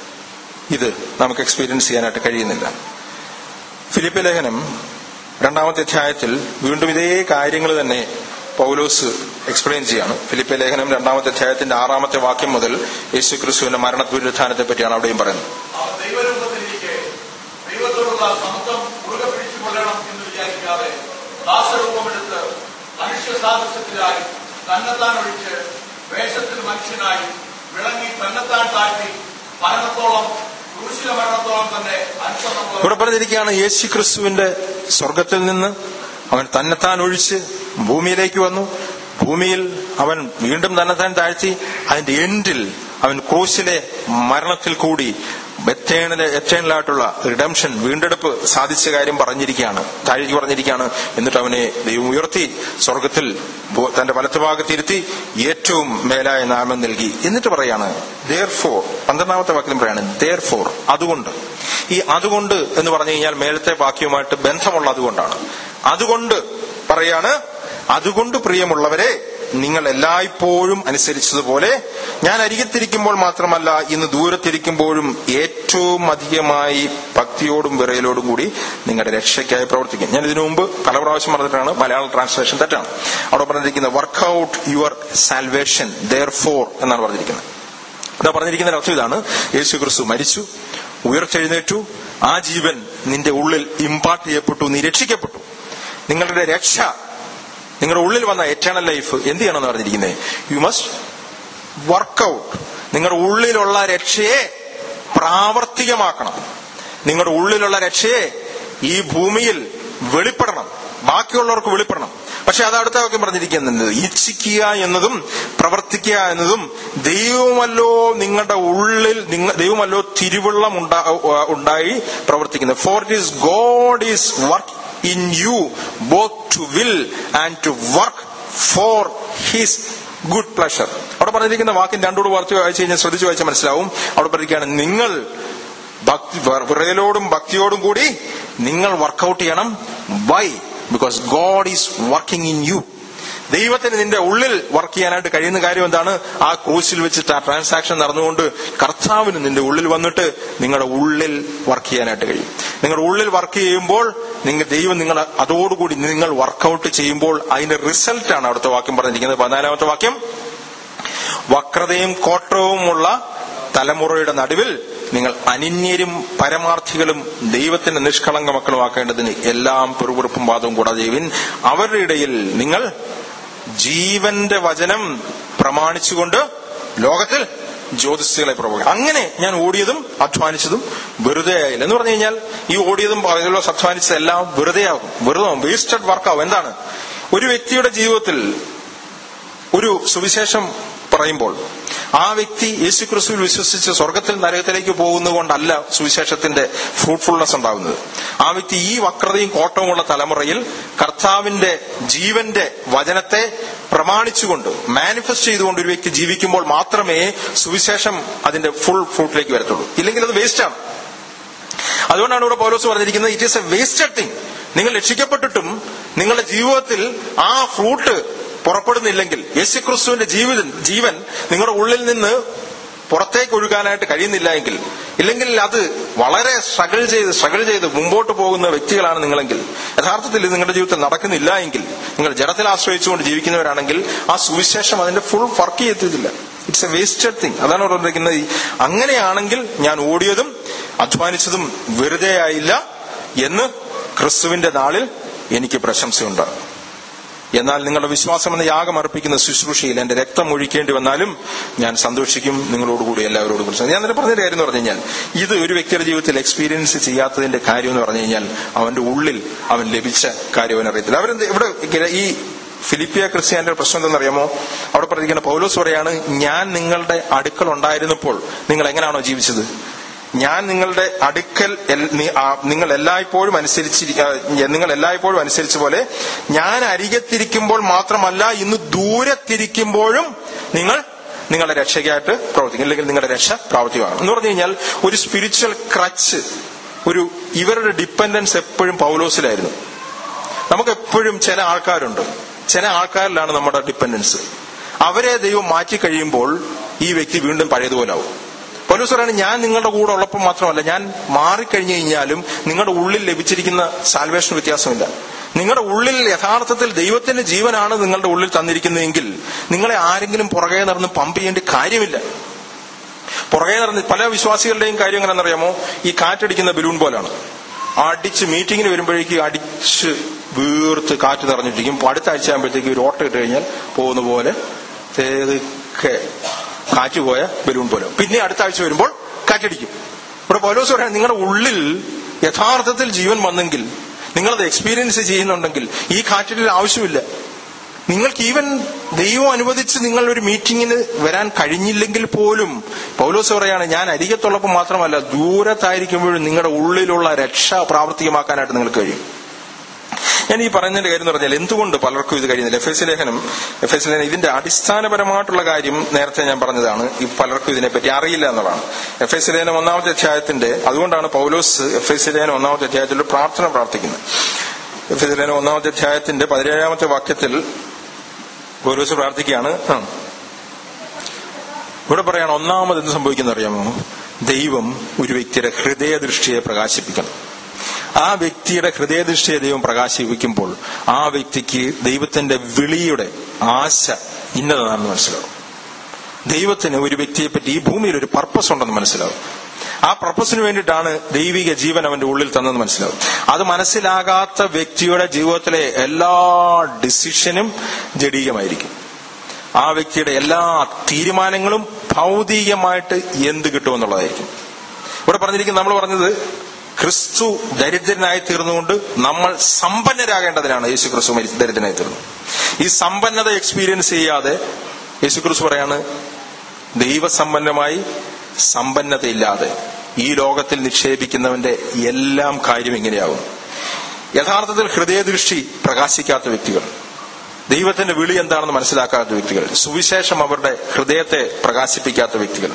ഇത് നമുക്ക് എക്സ്പീരിയൻസ് ചെയ്യാനായിട്ട് കഴിയുന്നില്ല ഫിലിപ്പ് ലേഖനം രണ്ടാമത്തെ അധ്യായത്തിൽ വീണ്ടും ഇതേ കാര്യങ്ങൾ തന്നെ പൗലോസ് എക്സ്പ്ലെയിൻ ചെയ്യാണ് ഫിലിപ്പ് ലേഖനം രണ്ടാമത്തെ അധ്യായത്തിന്റെ ആറാമത്തെ വാക്യം മുതൽ യേശു ക്രിസ്തുവിന്റെ മരണപുനരുത്ഥാനത്തെ പറ്റിയാണ് അവിടെയും പറയുന്നത് അവൻ ദൈവരൂപത്തിലിരിക്കെ ദൈവത്തോടുള്ള സമത്വം മുറുകെ പിടിച്ചുകൊള്ളണം എന്ന് വിചാരിക്കാതെ ദാസരൂപമെടുത്ത് മനുഷ്യ സാദൃശ്യത്തിലായി തന്നെത്താൻ ഒഴിച്ച് വേഷത്തിൽ മനുഷ്യനായി വിളങ്ങി തന്നെത്താൻ താഴ്ത്തി മരണത്തോളം ക്രൂശില മരണത്തോളം തന്നെ അനുസരണം ഇവിടെ പറഞ്ഞിരിക്കുകയാണ് യേശു ക്രിസ്തുവിന്റെ സ്വർഗത്തിൽ നിന്ന് അവൻ തന്നെത്താൻ ഒഴിച്ച് ഭൂമിയിലേക്ക് വന്നു ഭൂമിയിൽ അവൻ വീണ്ടും തന്നെത്താൻ താഴ്ത്തി അതിന്റെ എൻഡിൽ അവൻ ക്രൂശിലെ മരണത്തിൽ കൂടി എത്തേണല് എത്തേണലായിട്ടുള്ള റിഡംഷൻ വീണ്ടെടുപ്പ് സാധിച്ച കാര്യം പറഞ്ഞിരിക്കുകയാണ് താഴേക്ക് പറഞ്ഞിരിക്കുകയാണ് എന്നിട്ട് അവനെ ദൈവം ഉയർത്തി സ്വർഗത്തിൽ ഭൂ- തന്റെ വലത്തുഭാഗത്തിരുത്തി ഏറ്റവും മേലായ നാമം നൽകി എന്നിട്ട് പറയാണ് ദർ ഫോർ പന്ത്രണ്ടാമത്തെ വാക്യം പറയാണ് ദർ ഫോർ അതുകൊണ്ട് ഈ അതുകൊണ്ട് എന്ന് പറഞ്ഞു കഴിഞ്ഞാൽ മേലത്തെ വാക്യവുമായിട്ട് ബന്ധമുള്ള അതുകൊണ്ടാണ് അതുകൊണ്ട് പറയാണ് അതുകൊണ്ട് പ്രിയമുള്ളവരെ നിങ്ങൾ എല്ലായ്പ്പോഴും അനുസരിച്ചതുപോലെ ഞാൻ അരികത്തിരിക്കുമ്പോൾ മാത്രമല്ല ഇന്ന് ദൂരത്തിരിക്കുമ്പോഴും ഏറ്റവും അധികമായി ഭക്തിയോടും വിറയലോടും കൂടി നിങ്ങളുടെ രക്ഷയ്ക്കായി പ്രവർത്തിക്കും ഞാൻ ഇതിനു മുമ്പ് പല പ്രാവശ്യം പറഞ്ഞിട്ടാണ് മലയാളം ട്രാൻസ്ലേഷൻ തെറ്റാണ് അവിടെ പറഞ്ഞിരിക്കുന്നത് work out your salvation therefore എന്നാണ് പറഞ്ഞിരിക്കുന്നത് ഇതാ പറഞ്ഞിരിക്കുന്ന അർത്ഥം ഇതാണ് യേശു ക്രിസ്തു മരിച്ചു ഉയർത്തെഴുന്നേറ്റു ആ ജീവൻ നിന്റെ ഉള്ളിൽ ഇമ്പാർട്ട് ചെയ്യപ്പെട്ടു നീ രക്ഷിക്കപ്പെട്ടു നിങ്ങളുടെ രക്ഷ നിങ്ങളുടെ ഉള്ളിൽ വന്ന എറ്റേണൽ ലൈഫ് എന്ത് ചെയ്യണമെന്ന് പറഞ്ഞിരിക്കുന്നത് യു മസ്റ്റ് വർക്കൗട്ട് നിങ്ങളുടെ ഉള്ളിലുള്ള രക്ഷയെ പ്രാവർത്തികമാക്കണം നിങ്ങളുടെ ഉള്ളിലുള്ള രക്ഷയെ ഈ ഭൂമിയിൽ വെളിപ്പെടണം ബാക്കിയുള്ളവർക്ക് വെളിപ്പെടണം പക്ഷെ അത് അടുത്ത വാക്യം പറഞ്ഞിരിക്കുന്നത് ഇച്ഛിക്കുക എന്നതും പ്രവർത്തിക്കുക എന്നതും ദൈവമല്ലോ നിങ്ങളുടെ ഉള്ളിൽ നിങ്ങ- ദൈവമല്ലോ തിരുവള്ളം ഉണ്ടാ- ഉണ്ടായി പ്രവർത്തിക്കുന്നത് for it is God is work in you both to will and to work for his good pleasure അവിടെ പറഞ്ഞിരിക്കുന്ന വാക്കിന് രണ്ടോട് വാർത്ത വായിച്ചു കഴിഞ്ഞാൽ ശ്രദ്ധിച്ചു വായിച്ചാൽ മനസ്സിലാവും അവിടെ പറഞ്ഞിരിക്കുകയാണ് നിങ്ങൾ ഭക്തി വിറയലോടും ഭക്തിയോടും കൂടി നിങ്ങൾ വർക്കൗട്ട് ചെയ്യണം why because God is working in you ദൈവത്തിന് നിന്റെ ഉള്ളിൽ വർക്ക് ചെയ്യാനായിട്ട് കഴിയുന്ന കാര്യം എന്താണ് ആ ക്രൂശിൽ വെച്ചിട്ട് ആ ട്രാൻസാക്ഷൻ നടന്നുകൊണ്ട് കർത്താവിന് നിന്റെ ഉള്ളിൽ വന്നിട്ട് നിങ്ങളുടെ ഉള്ളിൽ വർക്ക് ചെയ്യാനായിട്ട് കഴിയും നിങ്ങളുടെ ഉള്ളിൽ വർക്ക് ചെയ്യുമ്പോൾ നിങ്ങൾ ദൈവം നിങ്ങൾ അതോടുകൂടി നിങ്ങൾ വർക്കൗട്ട് ചെയ്യുമ്പോൾ അതിന്റെ റിസൾട്ടാണ് അവിടുത്തെ വാക്യം പറഞ്ഞിരിക്കുന്നത് പതിനാലാമത്തെ വാക്യം വക്രതയും കോട്ടവുമുള്ള തലമുറയുടെ നടുവിൽ നിങ്ങൾ അനിന്യരും പരമാർത്ഥികളും ദൈവത്തിന്റെ നിഷ്കളങ്ക മക്കളുമാക്കേണ്ടതിന് എല്ലാം പെറുപെറുപ്പും വാദവും കൂടാതെ ചെയ്യുവിൻ അവരുടെ ഇടയിൽ നിങ്ങൾ ജീവന്റെ വചനം പ്രമാണിച്ചുകൊണ്ട് ലോകത്തിൽ ജ്യോതിഷുകളെ പ്രവഹിക്കും അങ്ങനെ ഞാൻ ഓടിയതും അധ്വാനിച്ചതും വെറുതെ ആയില്ല എന്ന് പറഞ്ഞു കഴിഞ്ഞാൽ ഈ ഓടിയതും പകലോ അധ്വാനിച്ചതെല്ലാം വെറുതെ ആകും വെറുതെ വേസ്റ്റഡ് വർക്കാവും എന്താണ് ഒരു വ്യക്തിയുടെ ജീവിതത്തിൽ ഒരു സുവിശേഷം പറയുമ്പോൾ ആ വ്യക്തി യേശു ക്രിസ്തുവിൽ വിശ്വസിച്ച് സ്വർഗത്തിൽ നരകത്തിലേക്ക് പോകുന്നത് കൊണ്ടല്ല സുവിശേഷത്തിന്റെ ഫ്രൂട്ട്ഫുൾനെസ് ഉണ്ടാകുന്നത് ആ വ്യക്തി ഈ വക്രതയും കോട്ടവുമുള്ള തലമുറയിൽ കർത്താവിന്റെ ജീവന്റെ വചനത്തെ പ്രമാണിച്ചുകൊണ്ട് മാനിഫെസ്റ്റ് ചെയ്തുകൊണ്ട് ഒരു വ്യക്തി ജീവിക്കുമ്പോൾ മാത്രമേ സുവിശേഷം അതിന്റെ ഫുൾ ഫ്രൂട്ടിലേക്ക് വരത്തുള്ളൂ ഇല്ലെങ്കിൽ അത് വേസ്റ്റാണ് അതുകൊണ്ടാണ് ഇവിടെ പൗലോസ് പറഞ്ഞിരിക്കുന്നത് it is a wasted thing നിങ്ങൾ രക്ഷിക്കപ്പെട്ടിട്ടും നിങ്ങളുടെ ജീവിതത്തിൽ ആ ഫ്രൂട്ട് പുറപ്പെടുന്നില്ലെങ്കിൽ യേശുക്രിസ്തുവിന്റെ ജീവിതം ജീവൻ നിങ്ങളുടെ ഉള്ളിൽ നിന്ന് പുറത്തേക്ക് ഒഴുകാനായിട്ട് കഴിയുന്നില്ല എങ്കിൽ ഇല്ലെങ്കിൽ അത് വളരെ സ്ട്രഗിൾ ചെയ്ത് സ്ട്രഗിൾ ചെയ്ത് മുമ്പോട്ട് പോകുന്ന വ്യക്തികളാണ് നിങ്ങളെങ്കിൽ യഥാർത്ഥത്തിൽ ഇത് നിങ്ങളുടെ ജീവിതത്തിൽ നടക്കുന്നില്ല എങ്കിൽ നിങ്ങൾ ജഡത്തിൽ ആശ്രയിച്ചുകൊണ്ട് ജീവിക്കുന്നവരാണെങ്കിൽ ആ സുവിശേഷം അതിന്റെ ഫുൾ വർക്ക് ചെയ്യത്തില്ല ഇറ്റ്സ് എ വേസ്റ്റഡ് തിങ് അതാണ് പറഞ്ഞിരിക്കുന്നത് അങ്ങനെയാണെങ്കിൽ ഞാൻ ഓടിയതും അധ്വാനിച്ചതും വെറുതെ ആയില്ല എന്ന് ക്രിസ്തുവിന്റെ നാളിൽ എനിക്ക് പ്രശംസയുണ്ട് എന്നാൽ നിങ്ങളുടെ വിശ്വാസം എന്ന യാഗം അർപ്പിക്കുന്ന ശുശ്രൂഷയിൽ എന്റെ രക്തം ഒഴിക്കേണ്ടി വന്നാലും ഞാൻ സന്തോഷിക്കും നിങ്ങളോടുകൂടി എല്ലാവരോടും കൂടി ഞാൻ തന്നെ പറഞ്ഞൊരു കാര്യം എന്ന് പറഞ്ഞു കഴിഞ്ഞാൽ ഇത് ഒരു വ്യക്തിയുടെ ജീവിതത്തിൽ എക്സ്പീരിയൻസ് ചെയ്യാത്തതിന്റെ കാര്യം എന്ന് പറഞ്ഞു കഴിഞ്ഞാൽ അവന്റെ ഉള്ളിൽ അവൻ ലഭിച്ച കാര്യം അവൻ അറിയത്തില്ല അവരെന്ത് ഇവിടെ ഈ ഫിലിപ്പിയ ക്രിസ്ത്യാനിയുടെ പ്രശ്നം എന്തെന്നറിയാമോ അവിടെ പറഞ്ഞിരിക്കുന്ന പൗലോസ് പറയാണ് ഞാൻ നിങ്ങളുടെ അടുക്കൽ ഉണ്ടായിരുന്നപ്പോൾ നിങ്ങൾ എങ്ങനെയാണോ ജീവിച്ചത് ഞാൻ നിങ്ങളുടെ അടുക്കൽ എൽ- നി- ആ, നിങ്ങൾ എല്ലായ്പ്പോഴും അനുസരിച്ച് നിങ്ങൾ എല്ലായ്പ്പോഴും അനുസരിച്ച പോലെ ഞാൻ അരികത്തിരിക്കുമ്പോൾ മാത്രമല്ല ഇന്ന് ദൂരത്തിരിക്കുമ്പോഴും നിങ്ങൾ നിങ്ങളുടെ രക്ഷയ്ക്കായിട്ട് പ്രവർത്തിക്കും അല്ലെങ്കിൽ നിങ്ങളുടെ രക്ഷ പ്രാവർത്തികമാകണം എന്ന് പറഞ്ഞു കഴിഞ്ഞാൽ ഒരു സ്പിരിച്വൽ ക്രച്ച് ഒരു ഇവരുടെ ഡിപ്പെൻഡൻസ് എപ്പോഴും പൗലോസിലായിരുന്നു നമുക്ക് എപ്പോഴും ചില ആൾക്കാരുണ്ട് ചില ആൾക്കാരിലാണ് നമ്മുടെ ഡിപ്പെൻഡൻസ് അവരെ ദൈവം മാറ്റി കഴിയുമ്പോൾ ഈ വ്യക്തി വീണ്ടും പഴയതുപോലാവും പൗലോസ് പറയാണ് ഞാൻ നിങ്ങളുടെ കൂടെ ഉള്ളപ്പോൾ മാത്രമല്ല ഞാൻ മാറിക്കഴിഞ്ഞു കഴിഞ്ഞാലും നിങ്ങളുടെ ഉള്ളിൽ ലഭിച്ചിരിക്കുന്ന സാൽവേഷൻ വ്യത്യാസമില്ല നിങ്ങളുടെ ഉള്ളിൽ യഥാർത്ഥത്തിൽ ദൈവത്തിന്റെ ജീവനാണ് നിങ്ങളുടെ ഉള്ളിൽ തന്നിരിക്കുന്നതെങ്കിൽ നിങ്ങളെ ആരെങ്കിലും പുറകെ നടന്ന് പമ്പ് ചെയ്യേണ്ട കാര്യമില്ല പുറകെ നടന്ന് പല വിശ്വാസികളുടെയും കാര്യം എങ്ങനെയാണെന്നറിയാമോ ഈ കാറ്റടിക്കുന്ന ബലൂൺ പോലാണ് അടിച്ച് മീറ്റിങ്ങിന് വരുമ്പോഴേക്ക് അടിച്ച് വീർത്ത് കാറ്റ് നിറഞ്ഞിട്ടിരിക്കും അപ്പൊ അടുത്ത ആഴ്ച ആകുമ്പോഴത്തേക്ക് ഒരു ഓട്ടം ഇട്ട് കഴിഞ്ഞാൽ പോകുന്ന പോലെ തേതൊക്കെ കാറ്റ് പോയ ബലൂൺ പോലെ പിന്നെ അടുത്ത ആഴ്ച വരുമ്പോൾ കാറ്റടിക്കും ഇവിടെ പൗലോസ് പറയാൻ നിങ്ങളുടെ ഉള്ളിൽ യഥാർത്ഥത്തിൽ ജീവൻ വന്നെങ്കിൽ നിങ്ങളത് എക്സ്പീരിയൻസ് ചെയ്യുന്നുണ്ടെങ്കിൽ ഈ കാറ്റിന്റെ ആവശ്യമില്ല നിങ്ങൾക്ക് ഈവൻ ദൈവം അനുവദിച്ച് നിങ്ങൾ ഒരു മീറ്റിങ്ങിന് വരാൻ കഴിഞ്ഞില്ലെങ്കിൽ പോലും പൗലോസ് പറയാണ് ഞാൻ അരികത്തുള്ളപ്പോൾ മാത്രമല്ല ദൂരത്തായിരിക്കുമ്പോഴും നിങ്ങളുടെ ഉള്ളിലുള്ള രക്ഷ പ്രാവർത്തികമാക്കാനായിട്ട് നിങ്ങൾക്ക് കഴിയും ഞാൻ ഈ പറയുന്നതിന്റെ കാര്യം എന്ന് പറഞ്ഞാൽ എന്തുകൊണ്ട് പലർക്കും ഇത് കഴിയുന്നില്ല എഫ് എസ് ലേഖനം എഫ് എസ് ലേഖനം ഇതിന്റെ അടിസ്ഥാനപരമായിട്ടുള്ള കാര്യം നേരത്തെ ഞാൻ പറഞ്ഞതാണ് ഈ പലർക്കും ഇതിനെപ്പറ്റി അറിയില്ല എന്നുള്ളതാണ് എഫ് എസ് ലേഖനം ഒന്നാമത്തെ അധ്യായത്തിന്റെ അതുകൊണ്ടാണ് പൗലോസ് എഫ് എസ് ലേഖനം ഒന്നാമത്തെ അധ്യായത്തിൽ ഒരു പ്രാർത്ഥന പ്രാർത്ഥിക്കുന്നത് എഫ് എസ് ലേഖനം ഒന്നാമത്തെ അധ്യായത്തിന്റെ പതിനേഴാമത്തെ വാക്യത്തിൽ പൗലോസ് പ്രാർത്ഥിക്കുകയാണ് ആ. ഇവിടെ പറയാണ് ഒന്നാമത് എന്ത് സംഭവിക്കുന്ന അറിയാമോ ദൈവം ഒരു വ്യക്തിയുടെ ഹൃദയദൃഷ്ടിയെ പ്രകാശിപ്പിക്കണം ആ വ്യക്തിയുടെ ഹൃദയദൃഷ്ടിയെ ദൈവം പ്രകാശിപ്പിക്കുമ്പോൾ ആ വ്യക്തിക്ക് ദൈവത്തിന്റെ വിളിയുടെ ആശ ഇന്നതാണെന്ന് മനസ്സിലാവും ദൈവത്തിന് ഒരു വ്യക്തിയെ പറ്റി ഈ ഭൂമിയിൽ ഒരു പർപ്പസ് ഉണ്ടെന്ന് മനസ്സിലാവും ആ പർപ്പസിന് വേണ്ടിയിട്ടാണ് ദൈവിക ജീവൻ അവന്റെ ഉള്ളിൽ തന്നെന്ന് മനസ്സിലാവും അത് മനസ്സിലാകാത്ത വ്യക്തിയുടെ ജീവിതത്തിലെ എല്ലാ ഡിസിഷനും ജഡീകമായിരിക്കും ആ വ്യക്തിയുടെ എല്ലാ തീരുമാനങ്ങളും ഭൗതികമായിട്ട് എന്ത് കിട്ടുമെന്നുള്ളതായിരിക്കും ഇവിടെ പറഞ്ഞിരിക്കുന്ന നമ്മൾ പറഞ്ഞത് ക്രിസ്തു ദരിദ്രനായി തീർന്നുകൊണ്ട് നമ്മൾ സമ്പന്നരാകേണ്ടതിനാണ് യേശു ക്രിസ്തു മരി- ദരിദ്രനായി തീർന്നത് ഈ സമ്പന്നത എക്സ്പീരിയൻസ് ചെയ്യാതെ യേശു ക്രിസ്തു പറയാണ് ദൈവസമ്പന്നമായി സമ്പന്നതയില്ലാതെ ഈ ലോകത്തിൽ നിക്ഷേപിക്കുന്നവന്റെ എല്ലാം കാര്യം ഇങ്ങനെയാകും യഥാർത്ഥത്തിൽ ഹൃദയദൃഷ്ടി പ്രകാശിക്കാത്ത വ്യക്തികൾ ദൈവത്തിന്റെ വിളി എന്താണെന്ന് മനസ്സിലാക്കാത്ത വ്യക്തികൾ സുവിശേഷം അവരുടെ ഹൃദയത്തെ പ്രകാശിപ്പിക്കാത്ത വ്യക്തികൾ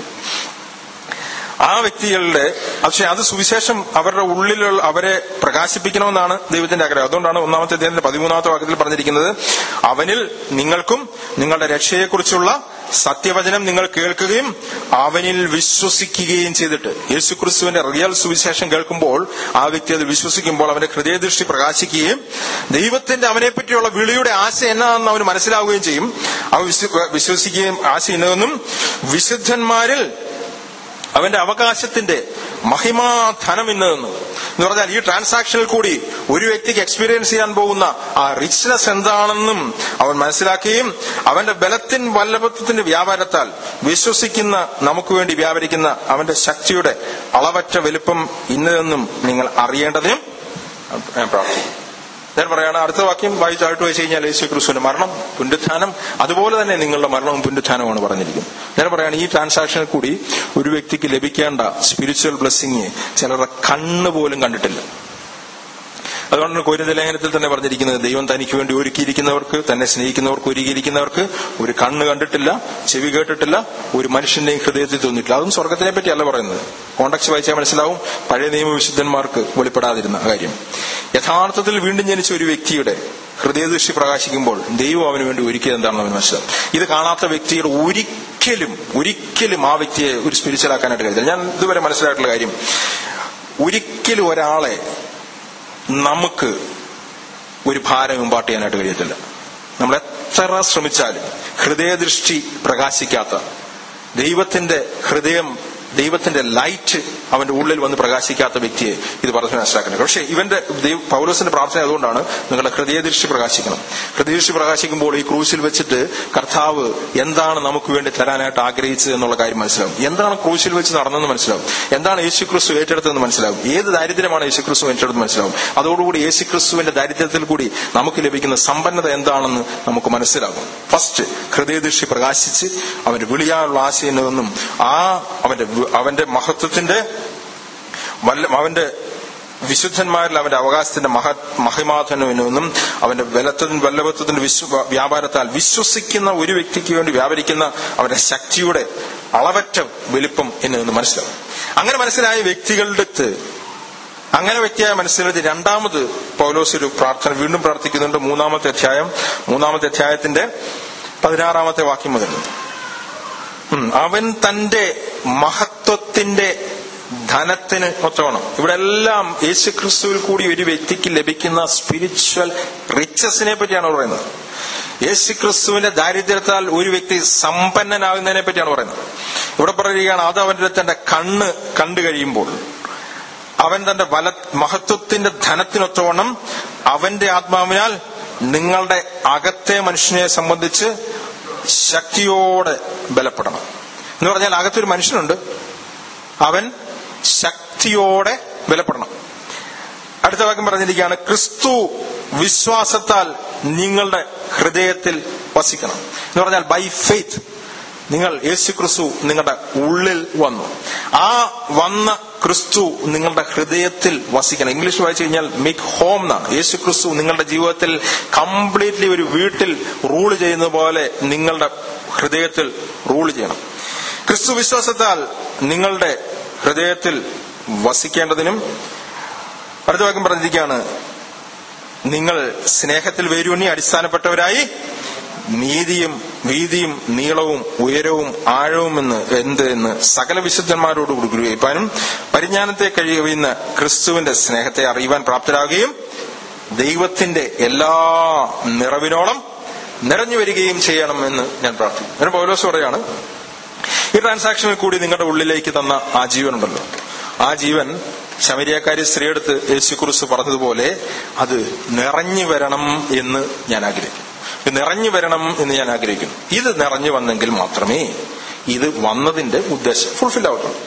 ആ വ്യക്തികളുടെ പക്ഷെ അത് സുവിശേഷം അവരുടെ ഉള്ളിലുള്ള അവരെ പ്രകാശിപ്പിക്കണമെന്നാണ് ദൈവത്തിന്റെ ആഗ്രഹം അതുകൊണ്ടാണ് ഒന്നാമത്തെ അദ്ദേഹത്തിന്റെ പതിമൂന്നാമത്തെ വാക്യത്തിൽ പറഞ്ഞിരിക്കുന്നത് അവനിൽ നിങ്ങൾക്കും നിങ്ങളുടെ രക്ഷയെക്കുറിച്ചുള്ള സത്യവചനം നിങ്ങൾ കേൾക്കുകയും അവനിൽ വിശ്വസിക്കുകയും ചെയ്തിട്ട് യേശുക്രിസ്തുവിന്റെ റിയൽ സുവിശേഷം കേൾക്കുമ്പോൾ ആ വ്യക്തി അത് വിശ്വസിക്കുമ്പോൾ അവന്റെ ഹൃദയദൃഷ്ടി പ്രകാശിക്കുകയും ദൈവത്തിന്റെ അവനെ പറ്റിയുള്ള വിളിയുടെ ആശ എന്നാണെന്ന് അവന് മനസ്സിലാവുകയും ചെയ്യും അവ വിശ്വ- വിശ്വസിക്കുകയും ആശ ഇന്നതെന്നും വിശുദ്ധന്മാരിൽ അവന്റെ അവകാശത്തിന്റെ മഹിമാധനം ഇന്നതെന്ന് എന്ന് പറഞ്ഞാൽ ഈ ട്രാൻസാക്ഷനിൽ കൂടി ഒരു വ്യക്തിക്ക് എക്സ്പീരിയൻസ് ചെയ്യാൻ പോകുന്ന ആ റിച്ച്നെസ് എന്താണെന്നും അവൻ മനസ്സിലാക്കുകയും അവന്റെ ബലത്തിൻ വല്ലഭത്വത്തിന്റെ വ്യാപാരത്താൽ വിശ്വസിക്കുന്ന നമുക്ക് വേണ്ടി വ്യാപരിക്കുന്ന അവന്റെ ശക്തിയുടെ അളവറ്റ വലുപ്പം ഇന്നതെന്നും നിങ്ങൾ അറിയേണ്ടതിനും ഞാൻ പ്രാർത്ഥിക്കും ഞാൻ പറയാണ് അടുത്ത വാക്യം വായിച്ചായിട്ട് വെച്ച് കഴിഞ്ഞാൽ യേശു ക്രിസ്തുവിന്റെ മരണം പുനരുത്ഥാനം അതുപോലെ തന്നെ നിങ്ങളുടെ മരണവും പുനരുത്ഥാനവുമാണ് പറഞ്ഞിരിക്കുന്നത് ഞാൻ പറയാണ് ഈ ട്രാൻസാക്ഷനിൽ കൂടി ഒരു വ്യക്തിക്ക് ലഭിക്കേണ്ട സ്പിരിച്വൽ ബ്ലെസ്സിങ് ചിലരുടെ കണ്ണ് പോലും കണ്ടിട്ടില്ല അതുകൊണ്ടാണ് കോരിന്ത ലേഖനത്തിൽ തന്നെ പറഞ്ഞിരിക്കുന്നത് ദൈവം തനിക്ക് വേണ്ടി ഒരുക്കിയിരിക്കുന്നവർക്ക് തന്നെ സ്നേഹിക്കുന്നവർക്ക് ഒരുക്കിയിരിക്കുന്നവർക്ക് ഒരു കണ്ണ് കണ്ടിട്ടില്ല ചെവി കേട്ടിട്ടില്ല ഒരു മനുഷ്യന്റെയും ഹൃദയത്തിൽ തോന്നിയിട്ടില്ല അതും സ്വർഗത്തിനെ പറ്റിയല്ല പറയുന്നത് കോണ്ടക്സ് വായിച്ചാൽ മനസ്സിലാവും പഴയ നിയമവിശുദ്ധന്മാർക്ക് വെളിപ്പെടാതിരുന്ന കാര്യം യഥാർത്ഥത്തിൽ വീണ്ടും ജനിച്ച ഒരു വ്യക്തിയുടെ ഹൃദയദൃഷ്ടി പ്രകാശിക്കുമ്പോൾ ദൈവം അവന് വേണ്ടി ഒരുക്കിയത് എന്താണെന്ന് അവന് മനസ്സിലാവും ഇത് കാണാത്ത വ്യക്തിയുടെ ഒരിക്കലും ഒരിക്കലും ഒരിക്കലും ആ വ്യക്തിയെ ഒരു സ്പിരിച്വൽ ആക്കാനായിട്ട് കഴിയില്ല ഞാൻ ഇതുവരെ മനസ്സിലായിട്ടുള്ള കാര്യം ഒരിക്കലും ഒരാളെ നമുക്ക് ഒരു ഭാരം ഇമ്പാട്ട് ചെയ്യാനായിട്ട് കഴിയത്തില്ല നമ്മൾ എത്ര ശ്രമിച്ചാലും ഹൃദയദൃഷ്ടി പ്രകാശിക്കാത്ത ദൈവത്തിന്റെ ഹൃദയം ദൈവത്തിന്റെ ലൈറ്റ് അവന്റെ ഉള്ളിൽ വന്ന് പ്രകാശിക്കാത്ത വ്യക്തിയെ ഇത് പറഞ്ഞു മനസ്സിലാക്കുന്നത് പക്ഷേ ഇവന്റെ ദൈവ- പൗലോസിന്റെ പ്രാർത്ഥന അതുകൊണ്ടാണ് നിങ്ങളുടെ ഹൃദയദൃഷ്ടി പ്രകാശിക്കണം ഹൃദയദൃഷ്ടി പ്രകാശിക്കുമ്പോൾ ഈ ക്രൂശിൽ വെച്ചിട്ട് കർത്താവ് എന്താണ് നമുക്ക് വേണ്ടി തരാനായിട്ട് ആഗ്രഹിച്ചത് എന്നുള്ള കാര്യം മനസ്സിലാവും എന്താണ് ക്രൂശിൽ വെച്ച് നടന്നെന്ന് മനസ്സിലാവും എന്താണ് യേശുക്രിസ്തു ഏറ്റെടുത്തതെന്ന് മനസ്സിലാവും ഏത് ദാരിദ്ര്യമാണ് യേശുക്രിസ്തു ഏറ്റെടുത്ത് മനസ്സിലാവും അതോടുകൂടി യേശുക്രിസ്തുവിന്റെ ദാരിദ്ര്യത്തിൽ കൂടി നമുക്ക് ലഭിക്കുന്ന സമ്പന്നത എന്താണെന്ന് നമുക്ക് മനസ്സിലാകും ഫസ്റ്റ് ഹൃദയദൃഷ്ടി പ്രകാശിച്ച് അവന്റെ വിളിയാനുള്ള ആശയിൽ നിന്നും ആ അവന്റെ വി- അവന്റെ മഹത്വത്തിന്റെ വല്ല- അവന്റെ വിശുദ്ധന്മാരിൽ അവന്റെ അവകാശത്തിന്റെ മഹ മഹിമാധനുവിനും അവന്റെ ബലത്വത്തിന് വല്ലഭത്വത്തിന്റെ വിശ്വ വ്യാപാരത്താൽ വിശ്വസിക്കുന്ന ഒരു വ്യക്തിക്ക് വേണ്ടി വ്യാപരിക്കുന്ന അവന്റെ ശക്തിയുടെ അളവറ്റ വലിപ്പം എന്ന് നിന്ന് മനസ്സിലാവും അങ്ങനെ മനസ്സിലായ വ്യക്തികളുടെ അടുത്ത് അങ്ങനെ വ്യക്തിയായ മനസ്സിലാക്കി രണ്ടാമത് പൗലോസ് ഒരു പ്രാർത്ഥന വീണ്ടും പ്രാർത്ഥിക്കുന്നുണ്ട് മൂന്നാമത്തെ അധ്യായം മൂന്നാമത്തെ അധ്യായത്തിന്റെ പതിനാറാമത്തെ വാക്യം മുതൽ ഉം. അവൻ തന്റെ മഹത്വത്തിന്റെ ധനത്തിന് ഒത്തവണം ഇവിടെ എല്ലാം യേശുക്രിസ്തുവിൽ കൂടി ഒരു വ്യക്തിക്ക് ലഭിക്കുന്ന സ്പിരിച്വൽ റിച്ചസിനെ പറ്റിയാണ് പറയുന്നത് യേശുക്രിസ്തുവിന്റെ ദാരിദ്ര്യത്താൽ ഒരു വ്യക്തി സമ്പന്നനാകുന്നതിനെ പറ്റിയാണ് പറയുന്നത് ഇവിടെ പറയുകയാണ് അത് അവന്റെ തന്റെ കണ്ണ് കണ്ടു കഴിയുമ്പോൾ അവൻ തന്റെ വല മഹത്വത്തിന്റെ ധനത്തിനൊത്തവണ്ണം അവന്റെ ആത്മാവിനാൽ നിങ്ങളുടെ അകത്തെ മനുഷ്യനെ സംബന്ധിച്ച് ശക്തിയോടെ ബലപ്പെടണം എന്ന് പറഞ്ഞാൽ അകത്തൊരു മനുഷ്യനുണ്ട് അവൻ ശക്തിയോടെ ബലപ്പെടണം അടുത്ത വാക്യം പറഞ്ഞിരിക്കുകയാണ് ക്രിസ്തു വിശ്വാസത്താൽ നിങ്ങളുടെ ഹൃദയത്തിൽ വസിക്കണം എന്ന് പറഞ്ഞാൽ ബൈ ഫെയ്ത്ത് നിങ്ങൾ യേശു ക്രിസ്തു നിങ്ങളുടെ ഉള്ളിൽ വന്നു ആ വന്ന ക്രിസ്തു നിങ്ങളുടെ ഹൃദയത്തിൽ വസിക്കണം ഇംഗ്ലീഷ് വായിച്ചു കഴിഞ്ഞാൽ മേക്ക് ഹോം എന്നാണ് യേശു ക്രിസ്തു നിങ്ങളുടെ ജീവിതത്തിൽ കംപ്ലീറ്റ്ലി ഒരു വീട്ടിൽ റൂൾ ചെയ്യുന്ന പോലെ നിങ്ങളുടെ ഹൃദയത്തിൽ റൂൾ ചെയ്യണം ക്രിസ്തു വിശ്വാസത്താൽ നിങ്ങളുടെ ഹൃദയത്തിൽ വസിക്കേണ്ടതിനും അടുത്ത വാക്യം പറഞ്ഞിരിക്കുകയാണ് നിങ്ങൾ സ്നേഹത്തിൽ വേരൂന്നി അടിസ്ഥാനപ്പെട്ടവരായി നീതിയും വീതിയും നീളവും ഉയരവും ആഴവും എന്ന് എന്ത് എന്ന് സകല വിശുദ്ധന്മാരോടുകൂടി ഗ്രഹിപ്പാനും പരിജ്ഞാനത്തെ കഴിയുന്ന ക്രിസ്തുവിന്റെ സ്നേഹത്തെ അറിയുവാൻ പ്രാപ്തരാകുകയും ദൈവത്തിന്റെ എല്ലാ നിറവിനോളം നിറഞ്ഞു വരികയും ചെയ്യണം എന്ന് ഞാൻ പ്രാർത്ഥിക്കുന്നു അങ്ങനെ പൗലോസ് പറയാണ് ഈ ട്രാൻസാക്ഷനിൽ കൂടി നിങ്ങളുടെ ഉള്ളിലേക്ക് തന്ന ആ ജീവൻ ഉണ്ടല്ലോ ആ ജീവൻ ശമരിയക്കാരി സ്ത്രീയെടുത്ത് യേശുക്കുറിച്ച് പറഞ്ഞതുപോലെ അത് നിറഞ്ഞു വരണം എന്ന് ഞാൻ ആഗ്രഹിക്കുന്നു ഇത് നിറഞ്ഞു വരണം എന്ന് ഞാൻ ആഗ്രഹിക്കുന്നു ഇത് നിറഞ്ഞു വന്നെങ്കിൽ മാത്രമേ ഇത് വന്നതിന്റെ ഉദ്ദേശം ഫുൾഫിൽ ആവത്തുള്ളൂ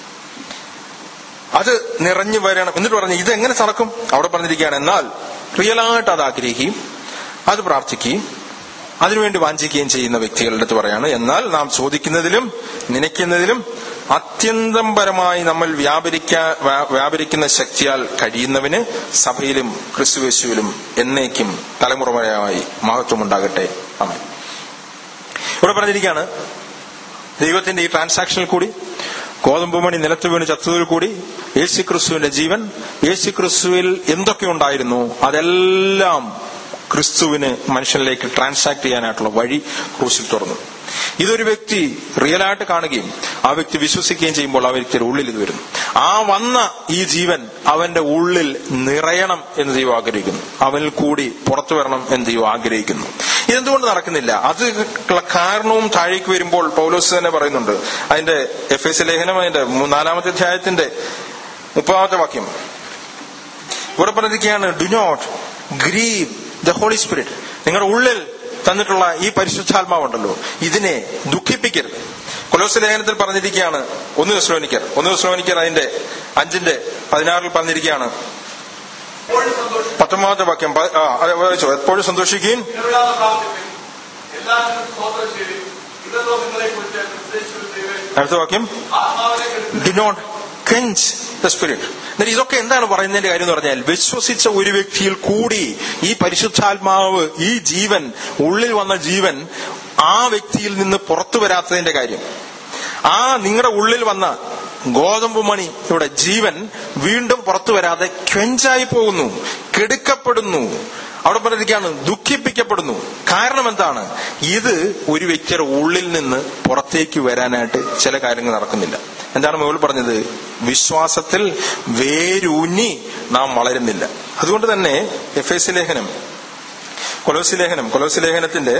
അത് നിറഞ്ഞു വരണം എന്നിട്ട് പറഞ്ഞു ഇത് എങ്ങനെ നടക്കും അവിടെ പറഞ്ഞിരിക്കുകയാണ് എന്നാൽ റിയലായിട്ട് അത് ആഗ്രഹിക്കുകയും അത് പ്രാർത്ഥിക്കുകയും അതിനുവേണ്ടി വാഞ്ചിക്കുകയും ചെയ്യുന്ന വ്യക്തികളുടെ അടുത്ത് പറയാണ് എന്നാൽ നാം ചോദിക്കുന്നതിലും നനയ്ക്കുന്നതിലും അത്യന്തം പരമായി നമ്മൾ വ്യാപരിക്കാ വ്യാ- വ്യാപരിക്കുന്ന ശക്തിയാൽ കഴിയുന്നവന് സഭയിലും ക്രിസ്തുവേശുവിലും എന്നേക്കും തലമുറയായി മഹത്വമുണ്ടാകട്ടെ അമേ ഇവിടെ പറഞ്ഞിരിക്കുകയാണ് ദൈവത്തിന്റെ ഈ ട്രാൻസാക്ഷനിൽ കൂടി ഗോതമ്പ് മണി നിലത്ത് വീണ് ചത്തതിൽ കൂടി യേശു ക്രിസ്തുവിന്റെ ജീവൻ യേശു ക്രിസ്തുവിൽ എന്തൊക്കെ ഉണ്ടായിരുന്നു അതെല്ലാം ക്രിസ്തുവിന് മനുഷ്യനിലേക്ക് ട്രാൻസാക്ട് ചെയ്യാനായിട്ടുള്ള വഴി ക്രൂശിൽ തുറന്നു ഇതൊരു വ്യക്തി റിയലായിട്ട് കാണുകയും ആ വ്യക്തി വിശ്വസിക്കുകയും ചെയ്യുമ്പോൾ ആ വ്യക്തിയുടെ ഉള്ളിൽ ഇത് വരുന്നു ആ വന്ന ഈ ജീവൻ അവന്റെ ഉള്ളിൽ നിറയണം എന്ന് ദൈവം ആഗ്രഹിക്കുന്നു അവനിൽ കൂടി പുറത്തു വരണം എന്ന് ദൈവം ആഗ്രഹിക്കുന്നു ഇതെന്തുകൊണ്ട് നടക്കുന്നില്ല അത് കാരണവും താഴേക്ക് വരുമ്പോൾ പൗലോസ് തന്നെ പറയുന്നുണ്ട് അതിന്റെ എഫ് എസ് ലേഖനം അതിന്റെ നാലാമത്തെ അധ്യായത്തിന്റെ മുപ്പതാമത്തെ വാക്യം ഇവിടെ പറഞ്ഞിരിക്കുകയാണ് do not grieve the holy spirit നിങ്ങളുടെ ഉള്ളിൽ തന്നിട്ടുള്ള ഈ പരിശുദ്ധാത്മാവുണ്ടല്ലോ ഇതിനെ ദുഃഖിപ്പിക്കരുത് കൊലോസ് ലേഖനത്തിൽ പറഞ്ഞിരിക്കുകയാണ് ഒന്ന് വിശ്ലോനിക്കർ ഒന്ന് വിശ്ലോനിക്കർ അതിന്റെ അഞ്ചിന്റെ പതിനാറിൽ പറഞ്ഞിരിക്കുകയാണ് എപ്പോഴും സന്തോഷം പത്തൊമ്പതാമത്തെ വാക്യം പ- ആ, അത് വായിച്ചോ. എപ്പോഴും സന്തോഷിക്കുകയും ഇടവിടാതെ പ്രാർത്ഥിപ്പിൻ എല്ലാത്തിനും സ്തോത്രം ചെയ്യും ഇതല്ലോ നിങ്ങളെ കുറിച്ച് ക്രിസ്തേശ്വര ദൈവം അടുത്ത വാക്യം ആത്മാവിനെ കെടുത്തി do not quench the spirit എന്നിട്ട് ഇതൊക്കെ എന്താണ് പറയുന്നതിന്റെ കാര്യം എന്ന് പറഞ്ഞാൽ വിശ്വസിച്ച ഒരു വ്യക്തിയിൽ കൂടി ഈ പരിശുദ്ധാത്മാവ് ഈ ജീവൻ ഉള്ളിൽ വന്ന ജീവൻ ആ വ്യക്തിയിൽ നിന്ന് പുറത്തു വരാത്തതിന്റെ കാര്യം ആ നിങ്ങളുടെ ഉള്ളിൽ വന്ന ഗോതമ്പ് മണി ഇവിടെ ജീവൻ വീണ്ടും പുറത്തു വരാതെ ക്വെഞ്ചായി പോകുന്നു കെടുക്കപ്പെടുന്നു അവിടെ പറഞ്ഞിരിക്കുകയാണ് ദുഃഖിപ്പിക്കപ്പെടുന്നു കാരണം എന്താണ് ഇത് ഒരു വ്യക്തിയുടെ ഉള്ളിൽ നിന്ന് പുറത്തേക്ക് വരാനായിട്ട് ചില കാര്യങ്ങൾ നടക്കുന്നില്ല എന്താണ് മുകളിൽ പറഞ്ഞത് വിശ്വാസത്തിൽ വേരൂന്നി നാം വളരുന്നില്ല അതുകൊണ്ട് തന്നെ എഫ് എസ് ലേഖനം കൊലോസി ലേഖനം കൊലോസി ലേഖനത്തിന്റെ